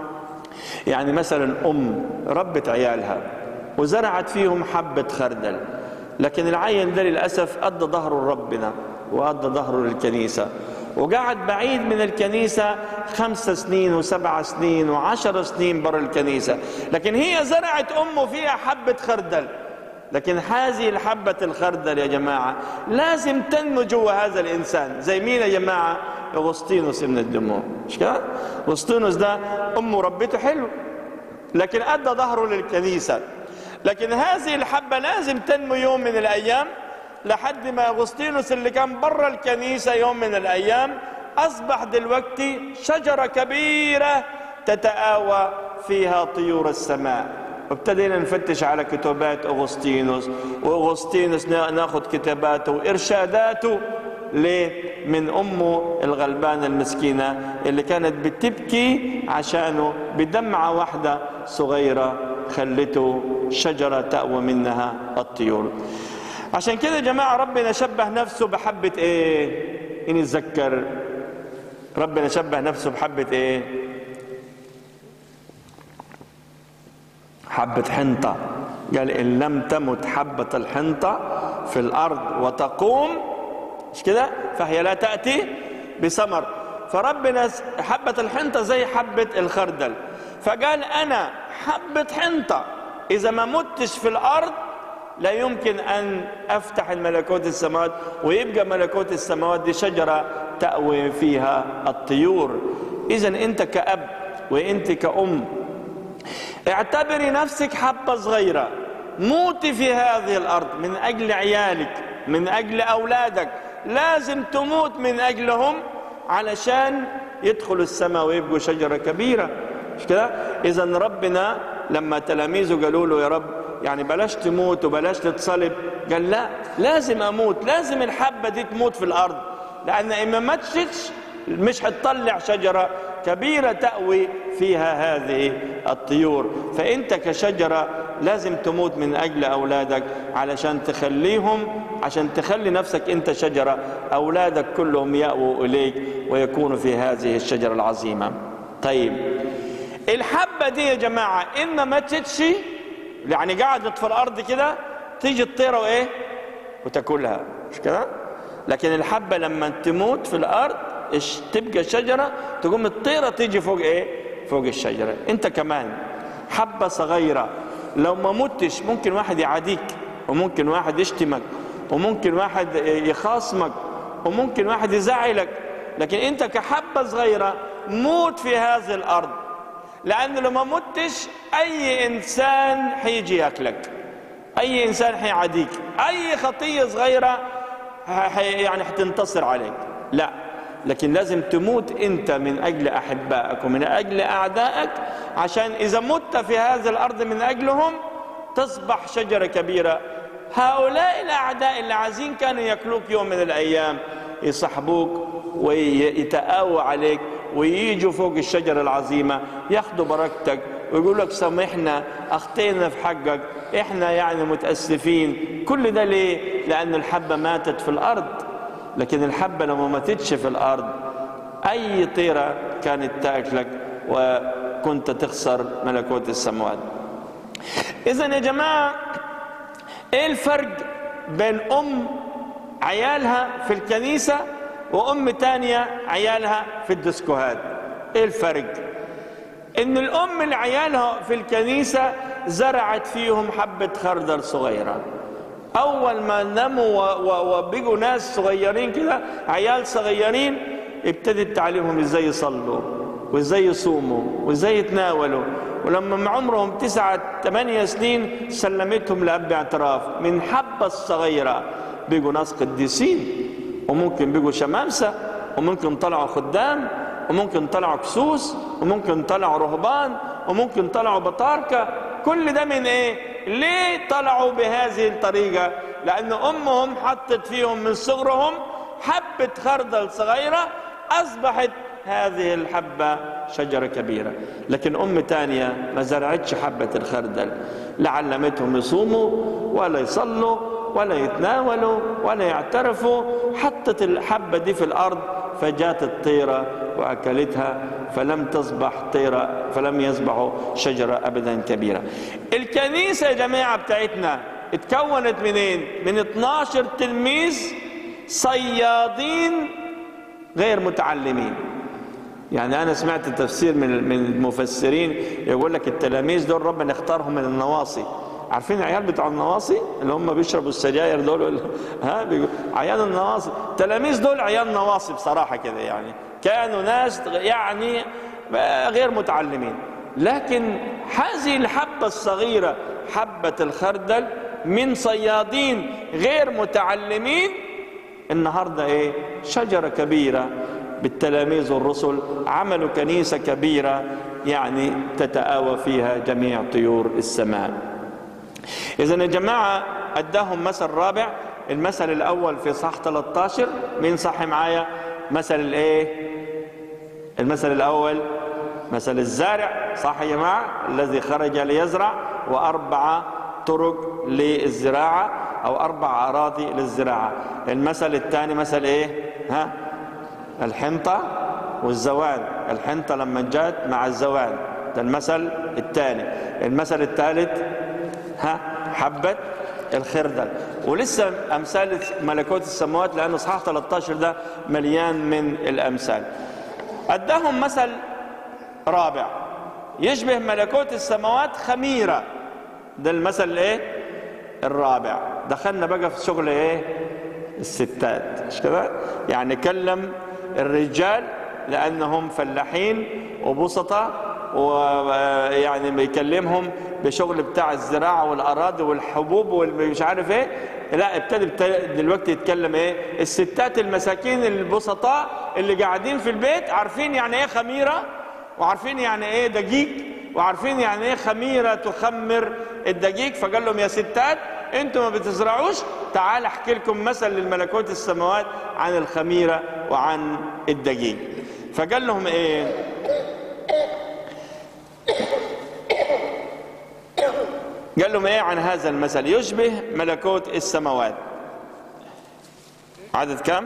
يعني مثلا ام ربت عيالها وزرعت فيهم حبة خردل لكن العين ده للأسف أدى ظهره لربنا وأدى ظهره للكنيسة وقعد بعيد من الكنيسة خمس سنين وسبع سنين وعشر سنين برا الكنيسة لكن هي زرعت أمه فيها حبة خردل لكن هذه الحبة الخردل يا جماعة لازم تنمو جوا هذا الإنسان زي مين يا جماعة أغسطينوس من الدموع مش كده أغسطينوس ده أمه ربته حلو لكن أدى ظهره للكنيسة لكن هذه الحبة لازم تنمو يوم من الأيام لحد ما أغسطينوس اللي كان برا الكنيسة يوم من الأيام أصبح دلوقتي شجرة كبيرة تتآوى فيها طيور السماء وابتدينا نفتش على كتابات أغسطينوس وأغسطينوس ناخذ كتاباته وإرشاداته ليه؟ من أمه الغلبانة المسكينة اللي كانت بتبكي عشانه بدمعة واحدة صغيرة خلته شجرة تأوى منها الطيور عشان كده يا جماعة ربنا شبه نفسه بحبة ايه إن نتذكر ربنا شبه نفسه بحبة ايه حبة حنطة قال إن لم تمت حبة الحنطة في الأرض وتقوم مش كده فهي لا تأتي بثمر فربنا حبة الحنطة زي حبة الخردل فقال أنا حبة حنطة إذا ما متش في الأرض لا يمكن أن أفتح الملكوت السماوات ويبقى ملكوت السماوات دي شجرة تأوي فيها الطيور إذا أنت كأب وأنت كأم اعتبري نفسك حبة صغيرة موتي في هذه الارض من اجل عيالك من اجل اولادك لازم تموت من اجلهم علشان يدخلوا السماء ويبقوا شجره كبيره مش كده اذا ربنا لما تلاميذه قالوا له يا رب يعني بلاش تموت وبلاش تتصلب قال لا لازم اموت لازم الحبه دي تموت في الارض لان ان ما ماتش مش هتطلع شجره كبيره تاوي فيها هذه الطيور فانت كشجره لازم تموت من اجل اولادك علشان تخليهم عشان تخلي نفسك انت شجره اولادك كلهم ياووا اليك ويكونوا في هذه الشجره العظيمه طيب الحبه دي يا جماعه ان ما ماتتش يعني قعدت في الارض كده تيجي الطيره وايه وتاكلها مش كده لكن الحبه لما تموت في الارض تبقى شجره تقوم الطيره تيجي فوق ايه فوق الشجره انت كمان حبه صغيره لو ما متش ممكن واحد يعاديك وممكن واحد يشتمك وممكن واحد يخاصمك وممكن واحد يزعلك لكن انت كحبه صغيره موت في هذه الارض لأنه لو ما متش أي إنسان حيجي ياكلك أي إنسان حيعاديك أي خطية صغيرة يعني حتنتصر عليك لا لكن لازم تموت أنت من أجل أحبائك ومن أجل أعدائك عشان إذا مت في هذه الأرض من أجلهم تصبح شجرة كبيرة هؤلاء الأعداء اللي عايزين كانوا ياكلوك يوم من الأيام يصحبوك ويتآوى عليك ويجوا فوق الشجرة العظيمة ياخدوا بركتك ويقول لك سامحنا اخطينا في حقك احنا يعني متاسفين كل ده ليه لان الحبه ماتت في الارض لكن الحبه لو ما ماتتش في الارض اي طيره كانت تاكلك وكنت تخسر ملكوت السماوات اذا يا جماعه ايه الفرق بين ام عيالها في الكنيسه وام تانية عيالها في الديسكوهات ايه الفرق ان الام اللي عيالها في الكنيسة زرعت فيهم حبة خردل صغيرة اول ما نموا وبقوا ناس صغيرين كده عيال صغيرين ابتدت تعلمهم ازاي يصلوا وازاي يصوموا وازاي يتناولوا ولما من عمرهم تسعة ثمانية سنين سلمتهم لأب اعتراف من حبة الصغيرة بقوا ناس قديسين وممكن بيجوا شمامسة وممكن طلعوا خدام وممكن طلعوا كسوس وممكن طلعوا رهبان وممكن طلعوا بطاركة كل ده من ايه ليه طلعوا بهذه الطريقة لان امهم حطت فيهم من صغرهم حبة خردل صغيرة اصبحت هذه الحبة شجرة كبيرة لكن أم تانية ما زرعتش حبة الخردل لا علمتهم يصوموا ولا يصلوا ولا يتناولوا ولا يعترفوا حطت الحبة دي في الأرض فجات الطيرة وأكلتها فلم تصبح طيرة فلم يصبحوا شجرة أبدا كبيرة الكنيسة يا جماعة بتاعتنا اتكونت منين؟ من 12 تلميذ صيادين غير متعلمين يعني أنا سمعت تفسير من من المفسرين يقول لك التلاميذ دول ربنا اختارهم من النواصي عارفين العيال بتوع النواصي اللي هم بيشربوا السجاير دول ها عيال النواصي التلاميذ دول عيال نواصي بصراحة كده يعني كانوا ناس يعني غير متعلمين لكن هذه الحبة الصغيرة حبة الخردل من صيادين غير متعلمين النهاردة ايه شجرة كبيرة بالتلاميذ والرسل عملوا كنيسة كبيرة يعني تتآوى فيها جميع طيور السماء إذا يا جماعة أداهم مثل رابع المثل الأول في صح 13 مين صح معايا مثل الإيه المثل الأول مثل الزارع صح يا جماعة الذي خرج ليزرع وأربعة طرق للزراعة أو أربع أراضي للزراعة المثل الثاني مثل إيه ها الحنطة والزوال الحنطة لما جات مع الزوال ده المثل الثاني المثل الثالث ها حبة الخردل ولسه أمثال ملكوت السماوات لأن إصحاح 13 ده مليان من الأمثال أداهم مثل رابع يشبه ملكوت السماوات خميرة ده المثل الايه الرابع دخلنا بقى في شغل ايه الستات مش كده يعني كلم الرجال لانهم فلاحين وبسطة ويعني بيكلمهم بشغل بتاع الزراعه والاراضي والحبوب والمش عارف ايه لا ابتدى ابتدى دلوقتي يتكلم ايه الستات المساكين البسطاء اللي قاعدين في البيت عارفين يعني ايه خميره وعارفين يعني ايه دقيق وعارفين يعني ايه خميره تخمر الدقيق فقال لهم يا ستات انتوا ما بتزرعوش تعال احكي لكم مثل للملكوت السماوات عن الخميره وعن الدقيق فقال لهم ايه قال لهم ايه عن هذا المثل يشبه ملكوت السماوات عدد كم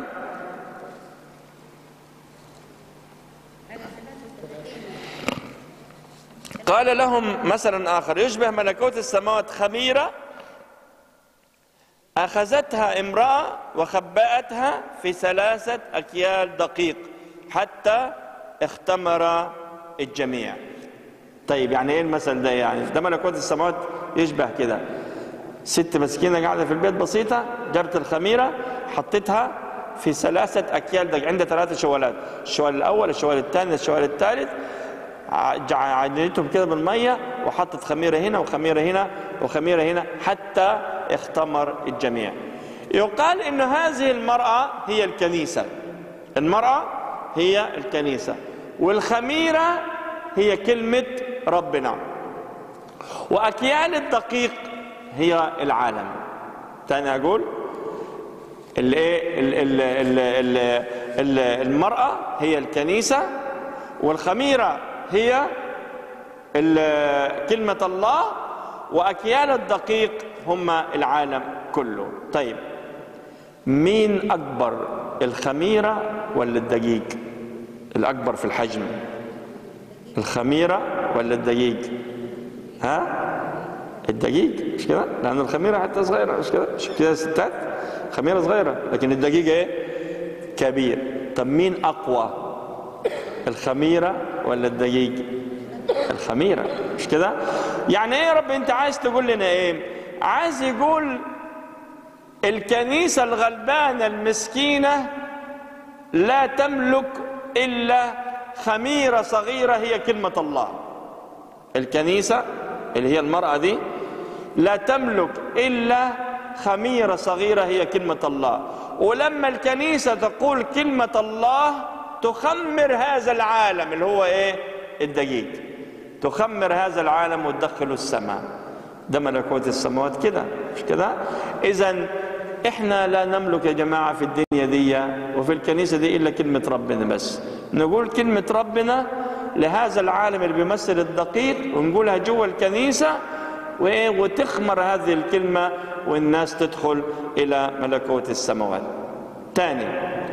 قال لهم مثلا اخر يشبه ملكوت السماوات خميره اخذتها امراه وخبأتها في ثلاثه اكيال دقيق حتى اختمر الجميع طيب يعني ايه المثل ده يعني ده ملكوت السماوات يشبه كده ست مسكينه قاعده في البيت بسيطه جابت الخميره حطيتها في ثلاثه اكيال دقيق عندها ثلاثه شوالات الشوال الاول الشوال الثاني الشوال الثالث عجنتهم كده بالميه وحطت خميره هنا وخميره هنا وخميره هنا حتى اختمر الجميع يقال ان هذه المراه هي الكنيسه المراه هي الكنيسه والخميره هي كلمه ربنا واكيال الدقيق هي العالم تاني اقول الايه المراه هي الكنيسه والخميره هي كلمة الله وأكيال الدقيق هم العالم كله طيب مين أكبر الخميرة ولا الدقيق الأكبر في الحجم الخميرة ولا الدقيق ها الدقيق مش كده لأن الخميرة حتى صغيرة مش كده مش كده ستات خميرة صغيرة لكن الدقيق ايه كبير طب مين أقوى الخميرة ولا الدقيق الخميرة مش كده يعني ايه يا رب انت عايز تقول لنا ايه عايز يقول الكنيسة الغلبانة المسكينة لا تملك إلا خميرة صغيرة هي كلمة الله الكنيسة اللي هي المرأة دي لا تملك إلا خميرة صغيرة هي كلمة الله ولما الكنيسة تقول كلمة الله تخمر هذا العالم اللي هو ايه الدقيق تخمر هذا العالم وتدخله السماء ده ملكوت السماوات كده مش كده اذا احنا لا نملك يا جماعه في الدنيا دي وفي الكنيسه دي الا كلمه ربنا بس نقول كلمه ربنا لهذا العالم اللي بيمثل الدقيق ونقولها جوه الكنيسه وايه وتخمر هذه الكلمه والناس تدخل الى ملكوت السماوات تاني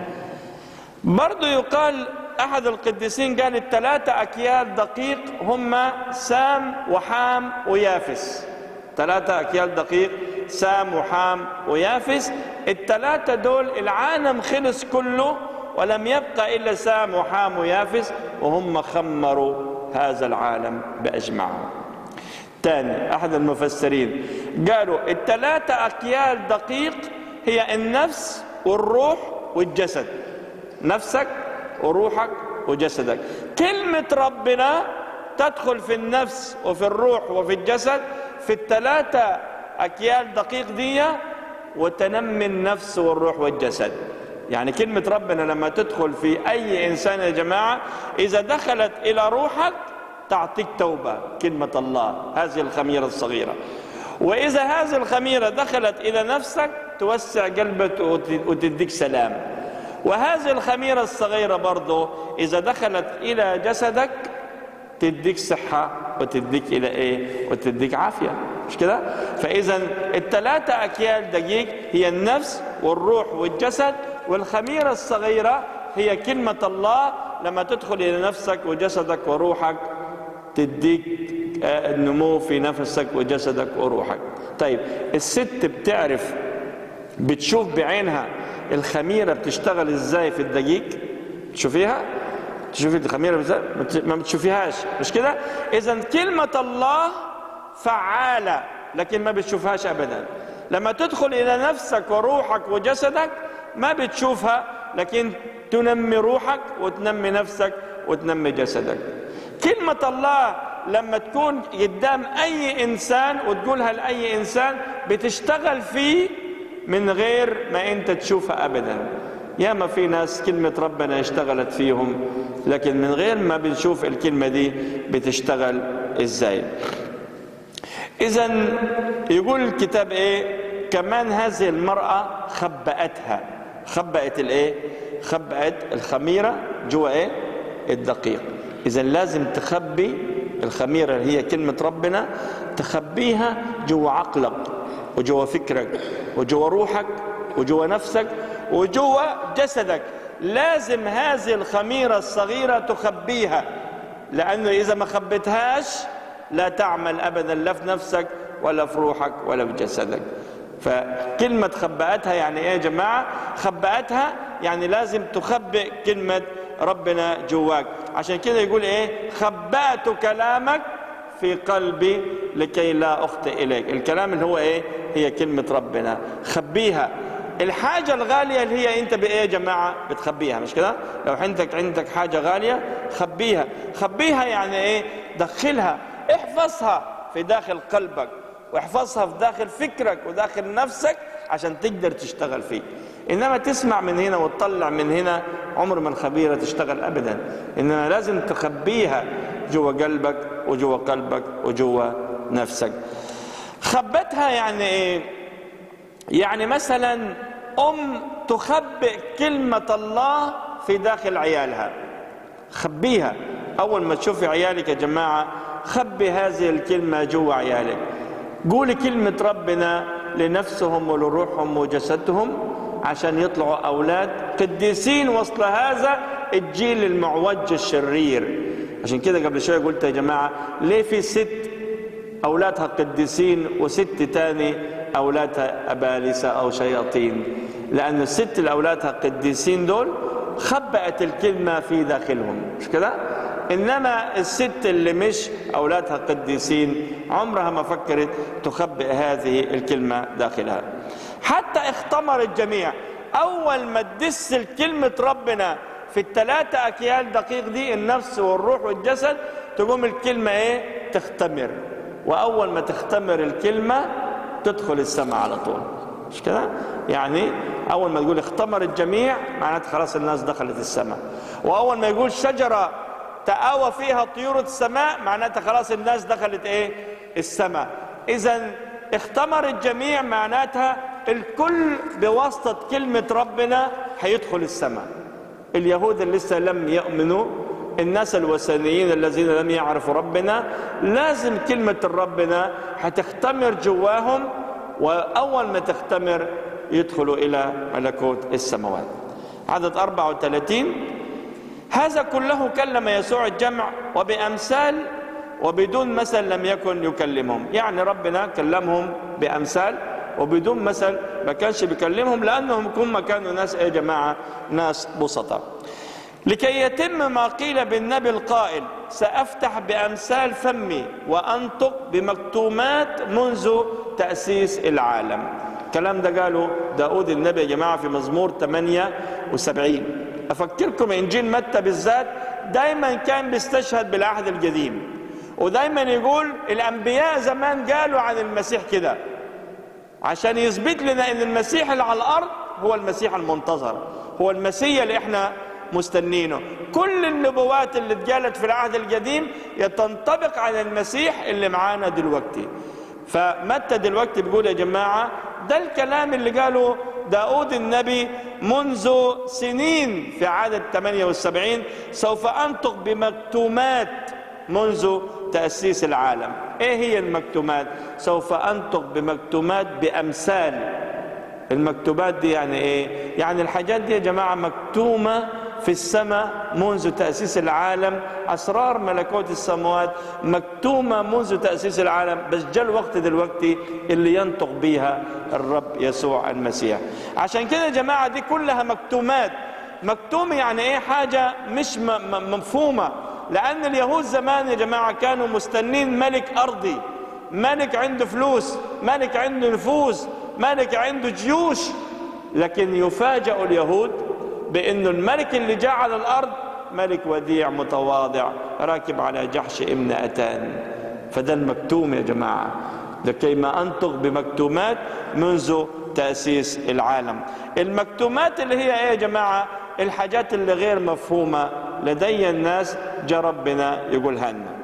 برضو يقال احد القديسين قال الثلاثه اكيال دقيق هم سام وحام ويافس ثلاثه اكيال دقيق سام وحام ويافس الثلاثه دول العالم خلص كله ولم يبقى الا سام وحام ويافس وهم خمروا هذا العالم باجمعه ثاني احد المفسرين قالوا الثلاثه اكيال دقيق هي النفس والروح والجسد نفسك وروحك وجسدك كلمة ربنا تدخل في النفس وفي الروح وفي الجسد في الثلاثة أكيال دقيق دي وتنمي النفس والروح والجسد يعني كلمة ربنا لما تدخل في أي إنسان يا جماعة إذا دخلت إلى روحك تعطيك توبة كلمة الله هذه الخميرة الصغيرة وإذا هذه الخميرة دخلت إلى نفسك توسع قلبك وتديك سلام وهذه الخميرة الصغيرة برضو إذا دخلت إلى جسدك تديك صحة وتديك إلى إيه وتديك عافية مش كده فإذا الثلاثة أكيال دقيق هي النفس والروح والجسد والخميرة الصغيرة هي كلمة الله لما تدخل إلى نفسك وجسدك وروحك تديك النمو في نفسك وجسدك وروحك طيب الست بتعرف بتشوف بعينها الخميرة بتشتغل ازاي في الدقيق تشوفيها تشوفي الخميرة ازاي ما بتشوفيهاش مش كده اذا كلمة الله فعالة لكن ما بتشوفهاش ابدا لما تدخل الى نفسك وروحك وجسدك ما بتشوفها لكن تنمي روحك وتنمي نفسك وتنمي جسدك كلمة الله لما تكون قدام أي إنسان وتقولها لأي إنسان بتشتغل فيه من غير ما أنت تشوفها أبدا ياما في ناس كلمة ربنا اشتغلت فيهم لكن من غير ما بنشوف الكلمة دي بتشتغل ازاي اذا يقول الكتاب ايه كمان هذه المرأة خبأتها خبأت الايه خبأت الخميرة جوا ايه الدقيق اذا لازم تخبي الخميرة اللي هي كلمة ربنا تخبيها جوا عقلك وجوا فكرك وجوا روحك وجوا نفسك وجوا جسدك لازم هذه الخميرة الصغيرة تخبيها لأنه إذا ما خبتهاش لا تعمل أبدا لا في نفسك ولا في روحك ولا في جسدك فكلمة خبأتها يعني إيه يا جماعة خبأتها يعني لازم تخبئ كلمة ربنا جواك عشان كده يقول إيه خبأت كلامك في قلبي لكي لا أخطئ إليك الكلام اللي هو إيه هي كلمة ربنا خبيها الحاجة الغالية اللي هي انت بايه يا جماعة بتخبيها مش كده لو عندك عندك حاجة غالية خبيها خبيها يعني ايه دخلها احفظها في داخل قلبك واحفظها في داخل فكرك وداخل نفسك عشان تقدر تشتغل فيه انما تسمع من هنا وتطلع من هنا عمر ما الخبيرة تشتغل ابدا انما لازم تخبيها جوا قلبك وجوا قلبك وجوا نفسك خبتها يعني ايه يعني مثلا ام تخبئ كلمه الله في داخل عيالها خبيها اول ما تشوفي عيالك يا جماعه خبي هذه الكلمه جوا عيالك قولي كلمه ربنا لنفسهم ولروحهم وجسدهم عشان يطلعوا اولاد قديسين وسط هذا الجيل المعوج الشرير عشان كده قبل شويه قلت يا جماعه ليه في ست اولادها قديسين وست تاني أولادها أبالسة أو شياطين لأن الست اللي أولادها قديسين دول خبأت الكلمة في داخلهم مش كده؟ إنما الست اللي مش أولادها قديسين عمرها ما فكرت تخبئ هذه الكلمة داخلها حتى اختمر الجميع أول ما تدس الكلمة ربنا في الثلاثة أكيال دقيق دي النفس والروح والجسد تقوم الكلمة إيه؟ تختمر وأول ما تختمر الكلمة تدخل السماء على طول مش كده يعني اول ما تقول اختمر الجميع معناته خلاص الناس دخلت السماء واول ما يقول شجره تآوى فيها طيور السماء معناتها خلاص الناس دخلت ايه السماء اذا اختمر الجميع معناتها الكل بواسطه كلمه ربنا هيدخل السماء اليهود اللي لسه لم يؤمنوا الناس الوثنيين الذين لم يعرفوا ربنا لازم كلمة ربنا هتختمر جواهم وأول ما تختمر يدخلوا إلى ملكوت السماوات عدد 34 هذا كله كلم يسوع الجمع وبأمثال وبدون مثل لم يكن يكلمهم يعني ربنا كلمهم بأمثال وبدون مثل ما كانش بيكلمهم لأنهم هم كانوا ناس يا جماعة ناس بسطاء لكي يتم ما قيل بالنبي القائل سأفتح بأمثال فمي وأنطق بمكتومات منذ تأسيس العالم الكلام ده قاله داود النبي يا جماعة في مزمور 78 أفكركم إنجيل متى بالذات دايما كان بيستشهد بالعهد القديم ودايما يقول الأنبياء زمان قالوا عن المسيح كده عشان يثبت لنا ان المسيح اللي على الارض هو المسيح المنتظر هو المسيح اللي احنا مستنينه كل النبوات اللي اتقالت في العهد القديم تنطبق على المسيح اللي معانا دلوقتي فمتى دلوقتي بيقول يا جماعة ده الكلام اللي قاله داود النبي منذ سنين في عدد 78 سوف أنطق بمكتومات منذ تأسيس العالم ايه هي المكتومات سوف أنطق بمكتومات بأمثال المكتوبات دي يعني ايه يعني الحاجات دي يا جماعة مكتومة في السماء منذ تأسيس العالم أسرار ملكوت السماوات مكتومة منذ تأسيس العالم بس جاء الوقت دلوقتي اللي ينطق بيها الرب يسوع المسيح عشان كده يا جماعة دي كلها مكتومات مكتومة يعني ايه حاجة مش مفهومة لأن اليهود زمان يا جماعة كانوا مستنين ملك أرضي ملك عنده فلوس ملك عنده نفوذ ملك عنده جيوش لكن يفاجأ اليهود بأنه الملك اللي جاء على الأرض ملك وديع متواضع راكب على جحش ابن أتان فده المكتوم يا جماعة لكي ما أنطق بمكتومات منذ تأسيس العالم المكتومات اللي هي ايه يا جماعة الحاجات اللي غير مفهومة لدي الناس جاء ربنا يقولها لنا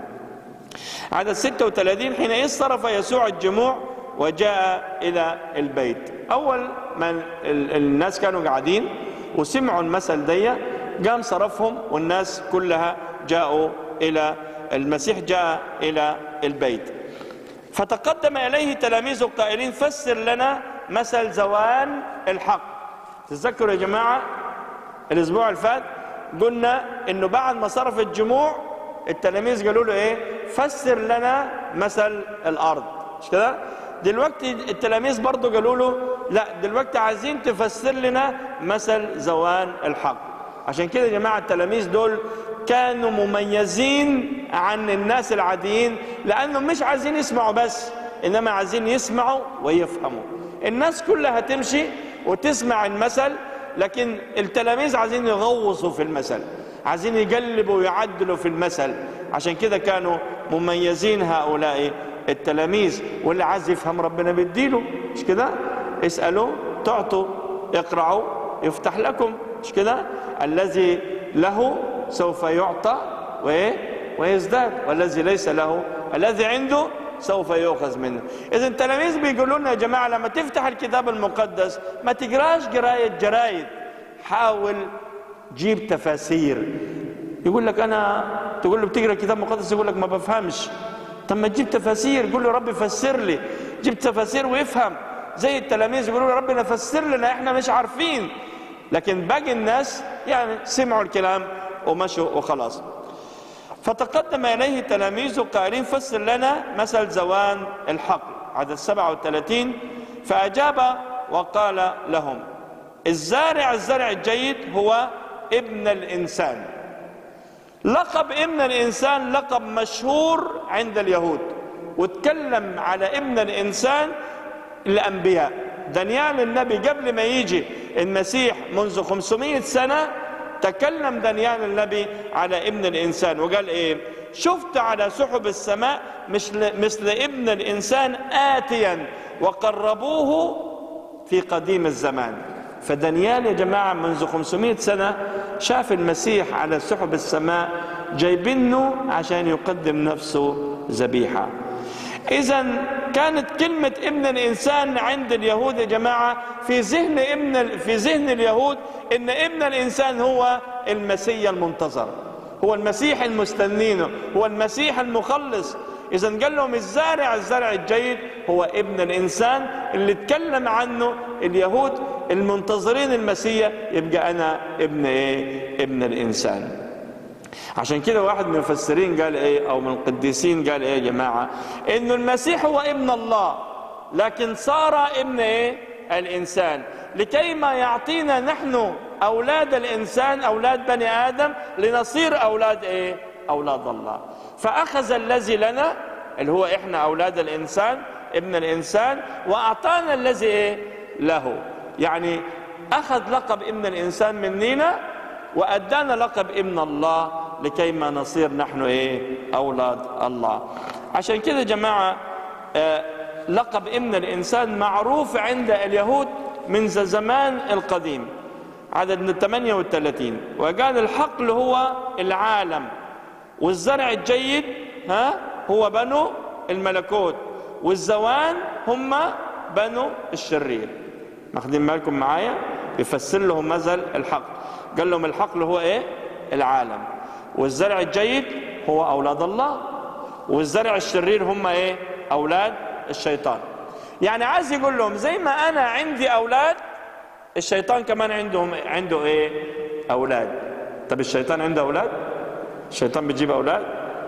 عدد 36 حين صرف يسوع الجموع وجاء إلى البيت أول ما الناس كانوا قاعدين وسمعوا المثل دي قام صرفهم والناس كلها جاءوا إلى المسيح جاء إلى البيت فتقدم إليه تلاميذه قائلين فسر لنا مثل زوال الحق تذكروا يا جماعة الأسبوع اللي فات قلنا إنه بعد ما صرف الجموع التلاميذ قالوا له إيه فسر لنا مثل الأرض مش كده دلوقتي التلاميذ برضه قالوا له لا دلوقتي عايزين تفسر لنا مثل زوال الحق عشان كده يا جماعة التلاميذ دول كانوا مميزين عن الناس العاديين لأنهم مش عايزين يسمعوا بس إنما عايزين يسمعوا ويفهموا الناس كلها هتمشي وتسمع المثل لكن التلاميذ عايزين يغوصوا في المثل عايزين يقلبوا ويعدلوا في المثل عشان كده كانوا مميزين هؤلاء التلاميذ واللي عايز يفهم ربنا بيديله مش كده اسألوا تعطوا اقرعوا يفتح لكم مش كده الذي له سوف يعطى وايه ويزداد والذي ليس له الذي عنده سوف يؤخذ منه اذا التلاميذ بيقولوا لنا يا جماعه لما تفتح الكتاب المقدس ما تقراش قرايه جرايد حاول جيب تفاسير يقول لك انا تقول له بتقرا الكتاب المقدس يقول لك ما بفهمش طب ما تجيب تفاسير قول له ربي فسر لي جيب تفاسير وافهم زي التلاميذ يقولوا له ربنا فسر لنا احنا مش عارفين لكن باقي الناس يعني سمعوا الكلام ومشوا وخلاص فتقدم إليه تلاميذه قائلين فسر لنا مثل زوان الحق عدد 37 فأجاب وقال لهم الزارع الزرع الجيد هو ابن الإنسان لقب ابن الإنسان لقب مشهور عند اليهود وتكلم على ابن الإنسان الأنبياء دانيال النبي قبل ما يجي المسيح منذ 500 سنة تكلم دانيال النبي على ابن الإنسان وقال إيه شفت على سحب السماء مثل, مثل ابن الإنسان آتيا وقربوه في قديم الزمان فدانيال يا جماعة منذ 500 سنة شاف المسيح على سحب السماء جايبينه عشان يقدم نفسه ذبيحة إذا كانت كلمة ابن الإنسان عند اليهود يا جماعة في ذهن ابن في ذهن اليهود إن ابن الإنسان هو المسيح المنتظر هو المسيح المستنينه هو المسيح المخلص إذا قال لهم الزارع الزرع الجيد هو ابن الإنسان اللي اتكلم عنه اليهود المنتظرين المسيح يبقى أنا ابن إيه؟ ابن الإنسان عشان كده واحد من المفسرين قال ايه او من القديسين قال ايه يا جماعه انه المسيح هو ابن الله لكن صار ابن ايه الانسان لكي ما يعطينا نحن اولاد الانسان اولاد بني ادم لنصير اولاد ايه اولاد الله فاخذ الذي لنا اللي هو احنا اولاد الانسان ابن الانسان واعطانا الذي ايه له يعني اخذ لقب ابن الانسان مننا وادانا لقب ابن الله لكي ما نصير نحن ايه اولاد الله عشان كده يا جماعه آه لقب ابن الانسان معروف عند اليهود من زمان القديم عدد 38 وقال الحقل هو العالم والزرع الجيد ها هو بنو الملكوت والزوان هم بنو الشرير ماخدين بالكم معايا يفسر لهم مثل الحق قال لهم الحقل هو ايه العالم والزرع الجيد هو اولاد الله والزرع الشرير هم ايه اولاد الشيطان يعني عايز يقول لهم زي ما انا عندي اولاد الشيطان كمان عندهم عنده ايه اولاد طب الشيطان عنده اولاد الشيطان بيجيب اولاد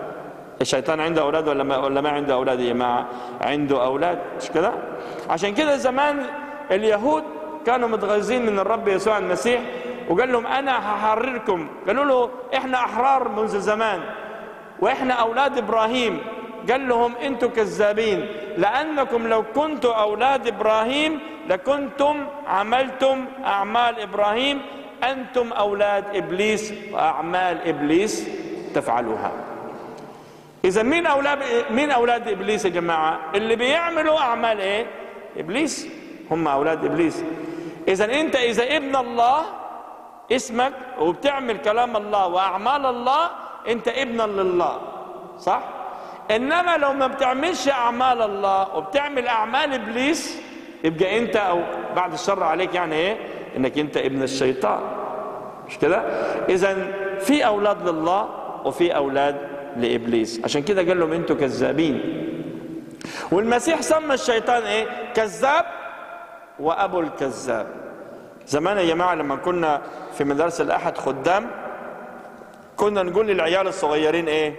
الشيطان عنده اولاد ولا ما ولا ما عنده اولاد يا جماعه عنده اولاد مش كده عشان كده زمان اليهود كانوا متغيظين من الرب يسوع المسيح وقال لهم انا هحرركم قالوا له احنا احرار منذ زمان واحنا اولاد ابراهيم قال لهم انتم كذابين لانكم لو كنتم اولاد ابراهيم لكنتم عملتم اعمال ابراهيم انتم اولاد ابليس واعمال ابليس تفعلوها اذا مين اولاد مين اولاد ابليس يا جماعه اللي بيعملوا اعمال ايه ابليس هم اولاد ابليس اذا انت اذا ابن الله اسمك وبتعمل كلام الله واعمال الله انت ابنا لله صح انما لو ما بتعملش اعمال الله وبتعمل اعمال ابليس يبقى انت او بعد الشر عليك يعني ايه انك انت ابن الشيطان مش كده اذا في اولاد لله وفي اولاد لابليس عشان كده قال لهم انتوا كذابين والمسيح سمى الشيطان ايه كذاب وابو الكذاب زمان يا جماعه لما كنا في مدارس الاحد خدام كنا نقول للعيال الصغيرين ايه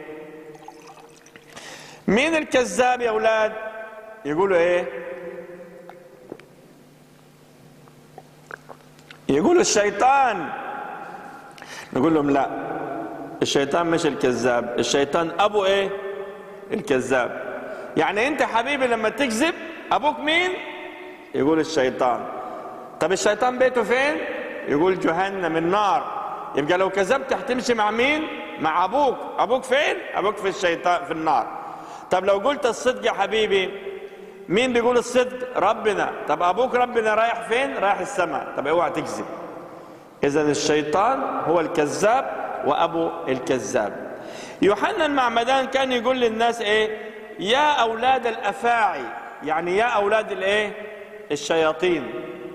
مين الكذاب يا اولاد يقولوا ايه يقولوا الشيطان نقول لهم لا الشيطان مش الكذاب الشيطان ابو ايه الكذاب يعني انت حبيبي لما تكذب ابوك مين يقول الشيطان طب الشيطان بيته فين يقول جهنم النار يبقى لو كذبت هتمشي مع مين مع ابوك ابوك فين ابوك في الشيطان في النار طب لو قلت الصدق يا حبيبي مين بيقول الصدق ربنا طب ابوك ربنا رايح فين رايح السماء طب اوعى تكذب اذا الشيطان هو الكذاب وابو الكذاب يوحنا المعمدان كان يقول للناس ايه يا اولاد الافاعي يعني يا اولاد الايه الشياطين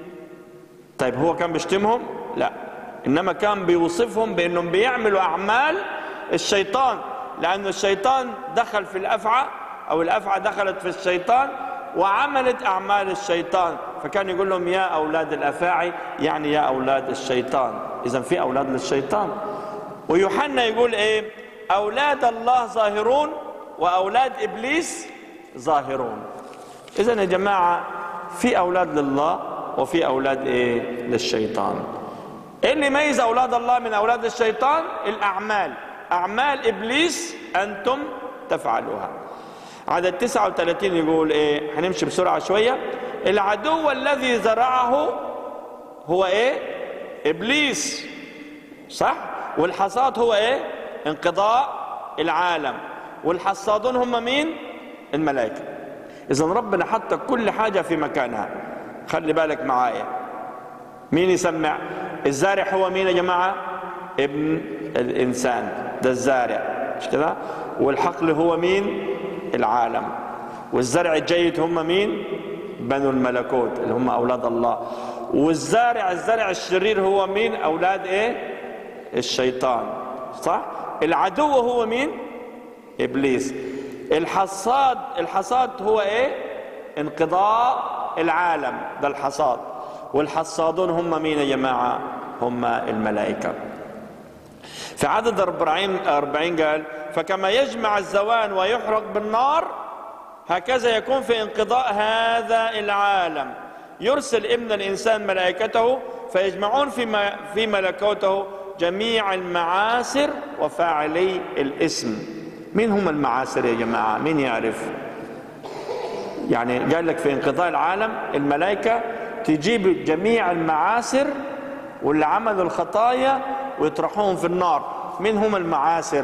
طيب هو كان بيشتمهم لا انما كان بيوصفهم بانهم بيعملوا اعمال الشيطان لان الشيطان دخل في الافعى او الافعى دخلت في الشيطان وعملت اعمال الشيطان فكان يقول لهم يا اولاد الافاعي يعني يا اولاد الشيطان اذا في اولاد للشيطان ويوحنا يقول ايه اولاد الله ظاهرون واولاد ابليس ظاهرون اذا يا جماعه في اولاد لله وفي اولاد ايه للشيطان ايه اللي يميز اولاد الله من اولاد الشيطان الاعمال اعمال ابليس انتم تفعلوها عدد 39 يقول ايه هنمشي بسرعه شويه العدو الذي زرعه هو ايه ابليس صح والحصاد هو ايه انقضاء العالم والحصادون هم مين الملائكه اذا ربنا حط كل حاجه في مكانها خلي بالك معايا مين يسمع الزارع هو مين يا جماعه ابن الانسان ده الزارع مش كده والحقل هو مين العالم والزرع الجيد هم مين بنو الملكوت اللي هم اولاد الله والزارع الزرع الشرير هو مين اولاد ايه الشيطان صح العدو هو مين ابليس الحصاد الحصاد هو ايه انقضاء العالم ده الحصاد والحصادون هم مين يا جماعه هم الملائكه في عدد 40 40 قال فكما يجمع الزوان ويحرق بالنار هكذا يكون في انقضاء هذا العالم يرسل ابن الانسان ملائكته فيجمعون في في ملكوته جميع المعاسر وفاعلي الاسم مين هم المعاسر يا جماعه مين يعرف يعني قال لك في انقضاء العالم الملائكه تجيب جميع المعاسر واللي عملوا الخطايا ويطرحوهم في النار مين هم المعاسر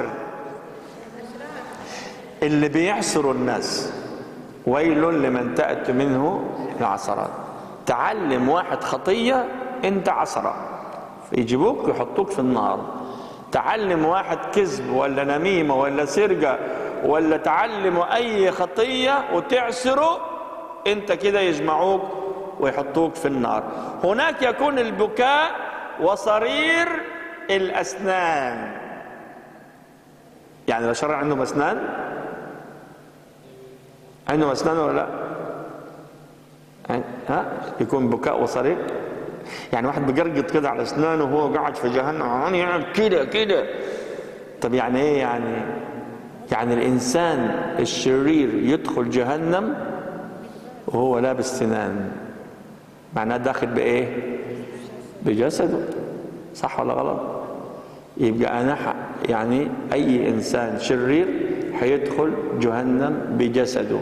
اللي بيعسروا الناس ويل لمن تأتي منه العثرات تعلم واحد خطية انت عثرة يجيبوك ويحطوك في النار تعلم واحد كذب ولا نميمة ولا سرقة ولا تعلم أي خطية وتعسره انت كده يجمعوك ويحطوك في النار هناك يكون البكاء وصرير الأسنان يعني لو شرع عندهم أسنان عندهم أسنان ولا لا ها يكون بكاء وصرير يعني واحد بيقرقط كده على أسنانه وهو قاعد في جهنم يعني كده كده طب يعني ايه يعني يعني الإنسان الشرير يدخل جهنم وهو لابس سنان معناه داخل بإيه بجسده صح ولا غلط يبقى أنا يعني أي إنسان شرير هيدخل جهنم بجسده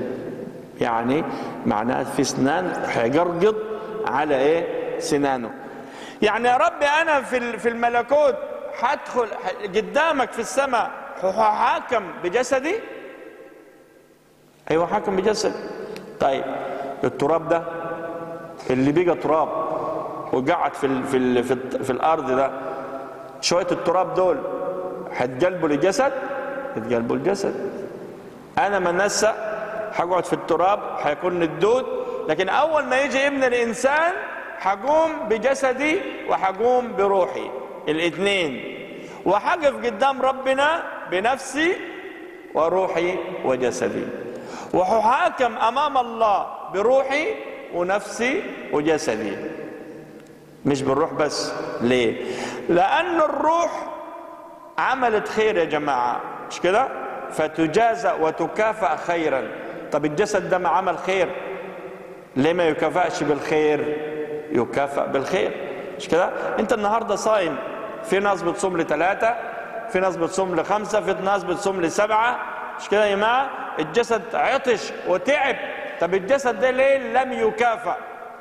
يعني معناه في سنان هيقرقض على إيه سنانه يعني يا رب انا في في الملكوت هدخل قدامك في السماء حاكم بجسدي ايوه حاكم بجسد طيب التراب ده اللي بقى تراب وقعد في ال في ال في, ال في الارض ده شويه التراب دول هتقلبوا لجسد يتقلبوا الجسد انا منسى هقعد في التراب هيكون الدود لكن اول ما يجي ابن الانسان هقوم بجسدي وهقوم بروحي الاثنين وهقف قدام ربنا بنفسي وروحي وجسدي وحاكم امام الله بروحي ونفسي وجسدي مش بالروح بس ليه لان الروح عملت خير يا جماعه مش كده فتجازى وتكافأ خيرا طب الجسد ده ما عمل خير ليه ما يكافئش بالخير يكافئ بالخير مش كده انت النهارده صايم في ناس بتصوم لثلاثه في ناس بتصوم لخمسه في ناس بتصوم لسبعه مش كده يا جماعه الجسد عطش وتعب طب الجسد ده ليه لم يكافئ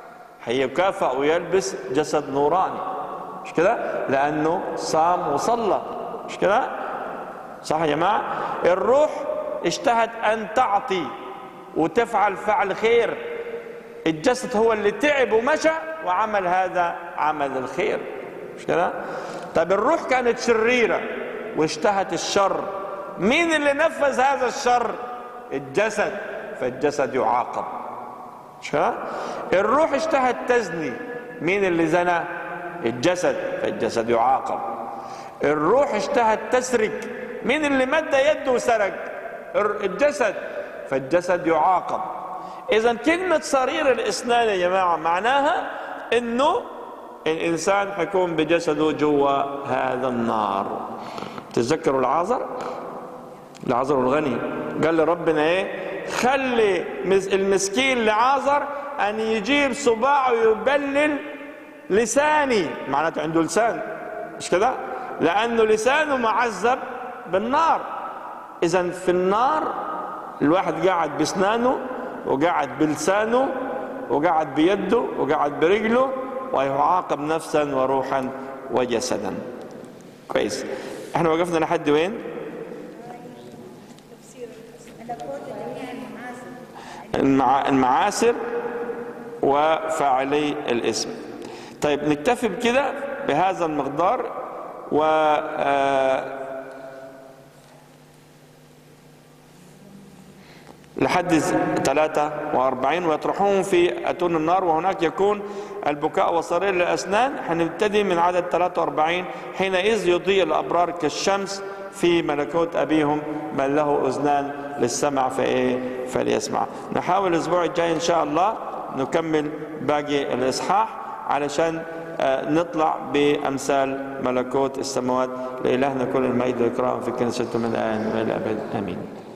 هيكافئ ويلبس جسد نوراني مش كده لانه صام وصلى مش كده صح يا جماعه الروح اشتهت ان تعطي وتفعل فعل خير الجسد هو اللي تعب ومشى وعمل هذا عمل الخير مش كده طب الروح كانت شريره واشتهت الشر مين اللي نفذ هذا الشر الجسد فالجسد يعاقب مش كده الروح اشتهت تزني مين اللي زنى الجسد فالجسد يعاقب الروح اشتهت تسرق مين اللي مد يده وسرق الجسد فالجسد يعاقب اذا كلمه صرير الاسنان يا جماعه معناها انه الانسان حيكون بجسده جوا هذا النار تتذكروا العازر العازر الغني قال لربنا ايه خلي المسكين لعازر ان يجيب صباعه يبلل لساني معناته عنده لسان مش كده لانه لسانه معذب بالنار اذا في النار الواحد قاعد باسنانه وقاعد بلسانه وقاعد بيده وقاعد برجله ويعاقب نفسا وروحا وجسدا كويس احنا وقفنا لحد وين المع... المعاسر وفاعلي الاسم طيب نكتفي بكده بهذا المقدار و آه لحد 43 ويطرحون في أتون النار وهناك يكون البكاء وصرير للأسنان حنبتدي من عدد 43 حينئذ يضيء الأبرار كالشمس في ملكوت أبيهم من له أذنان للسمع فإيه فليسمع نحاول الأسبوع الجاي إن شاء الله نكمل باقي الإصحاح علشان نطلع بأمثال ملكوت السماوات لإلهنا كل المجد والإكرام في كنيسته من الآن وإلى الأبد آمين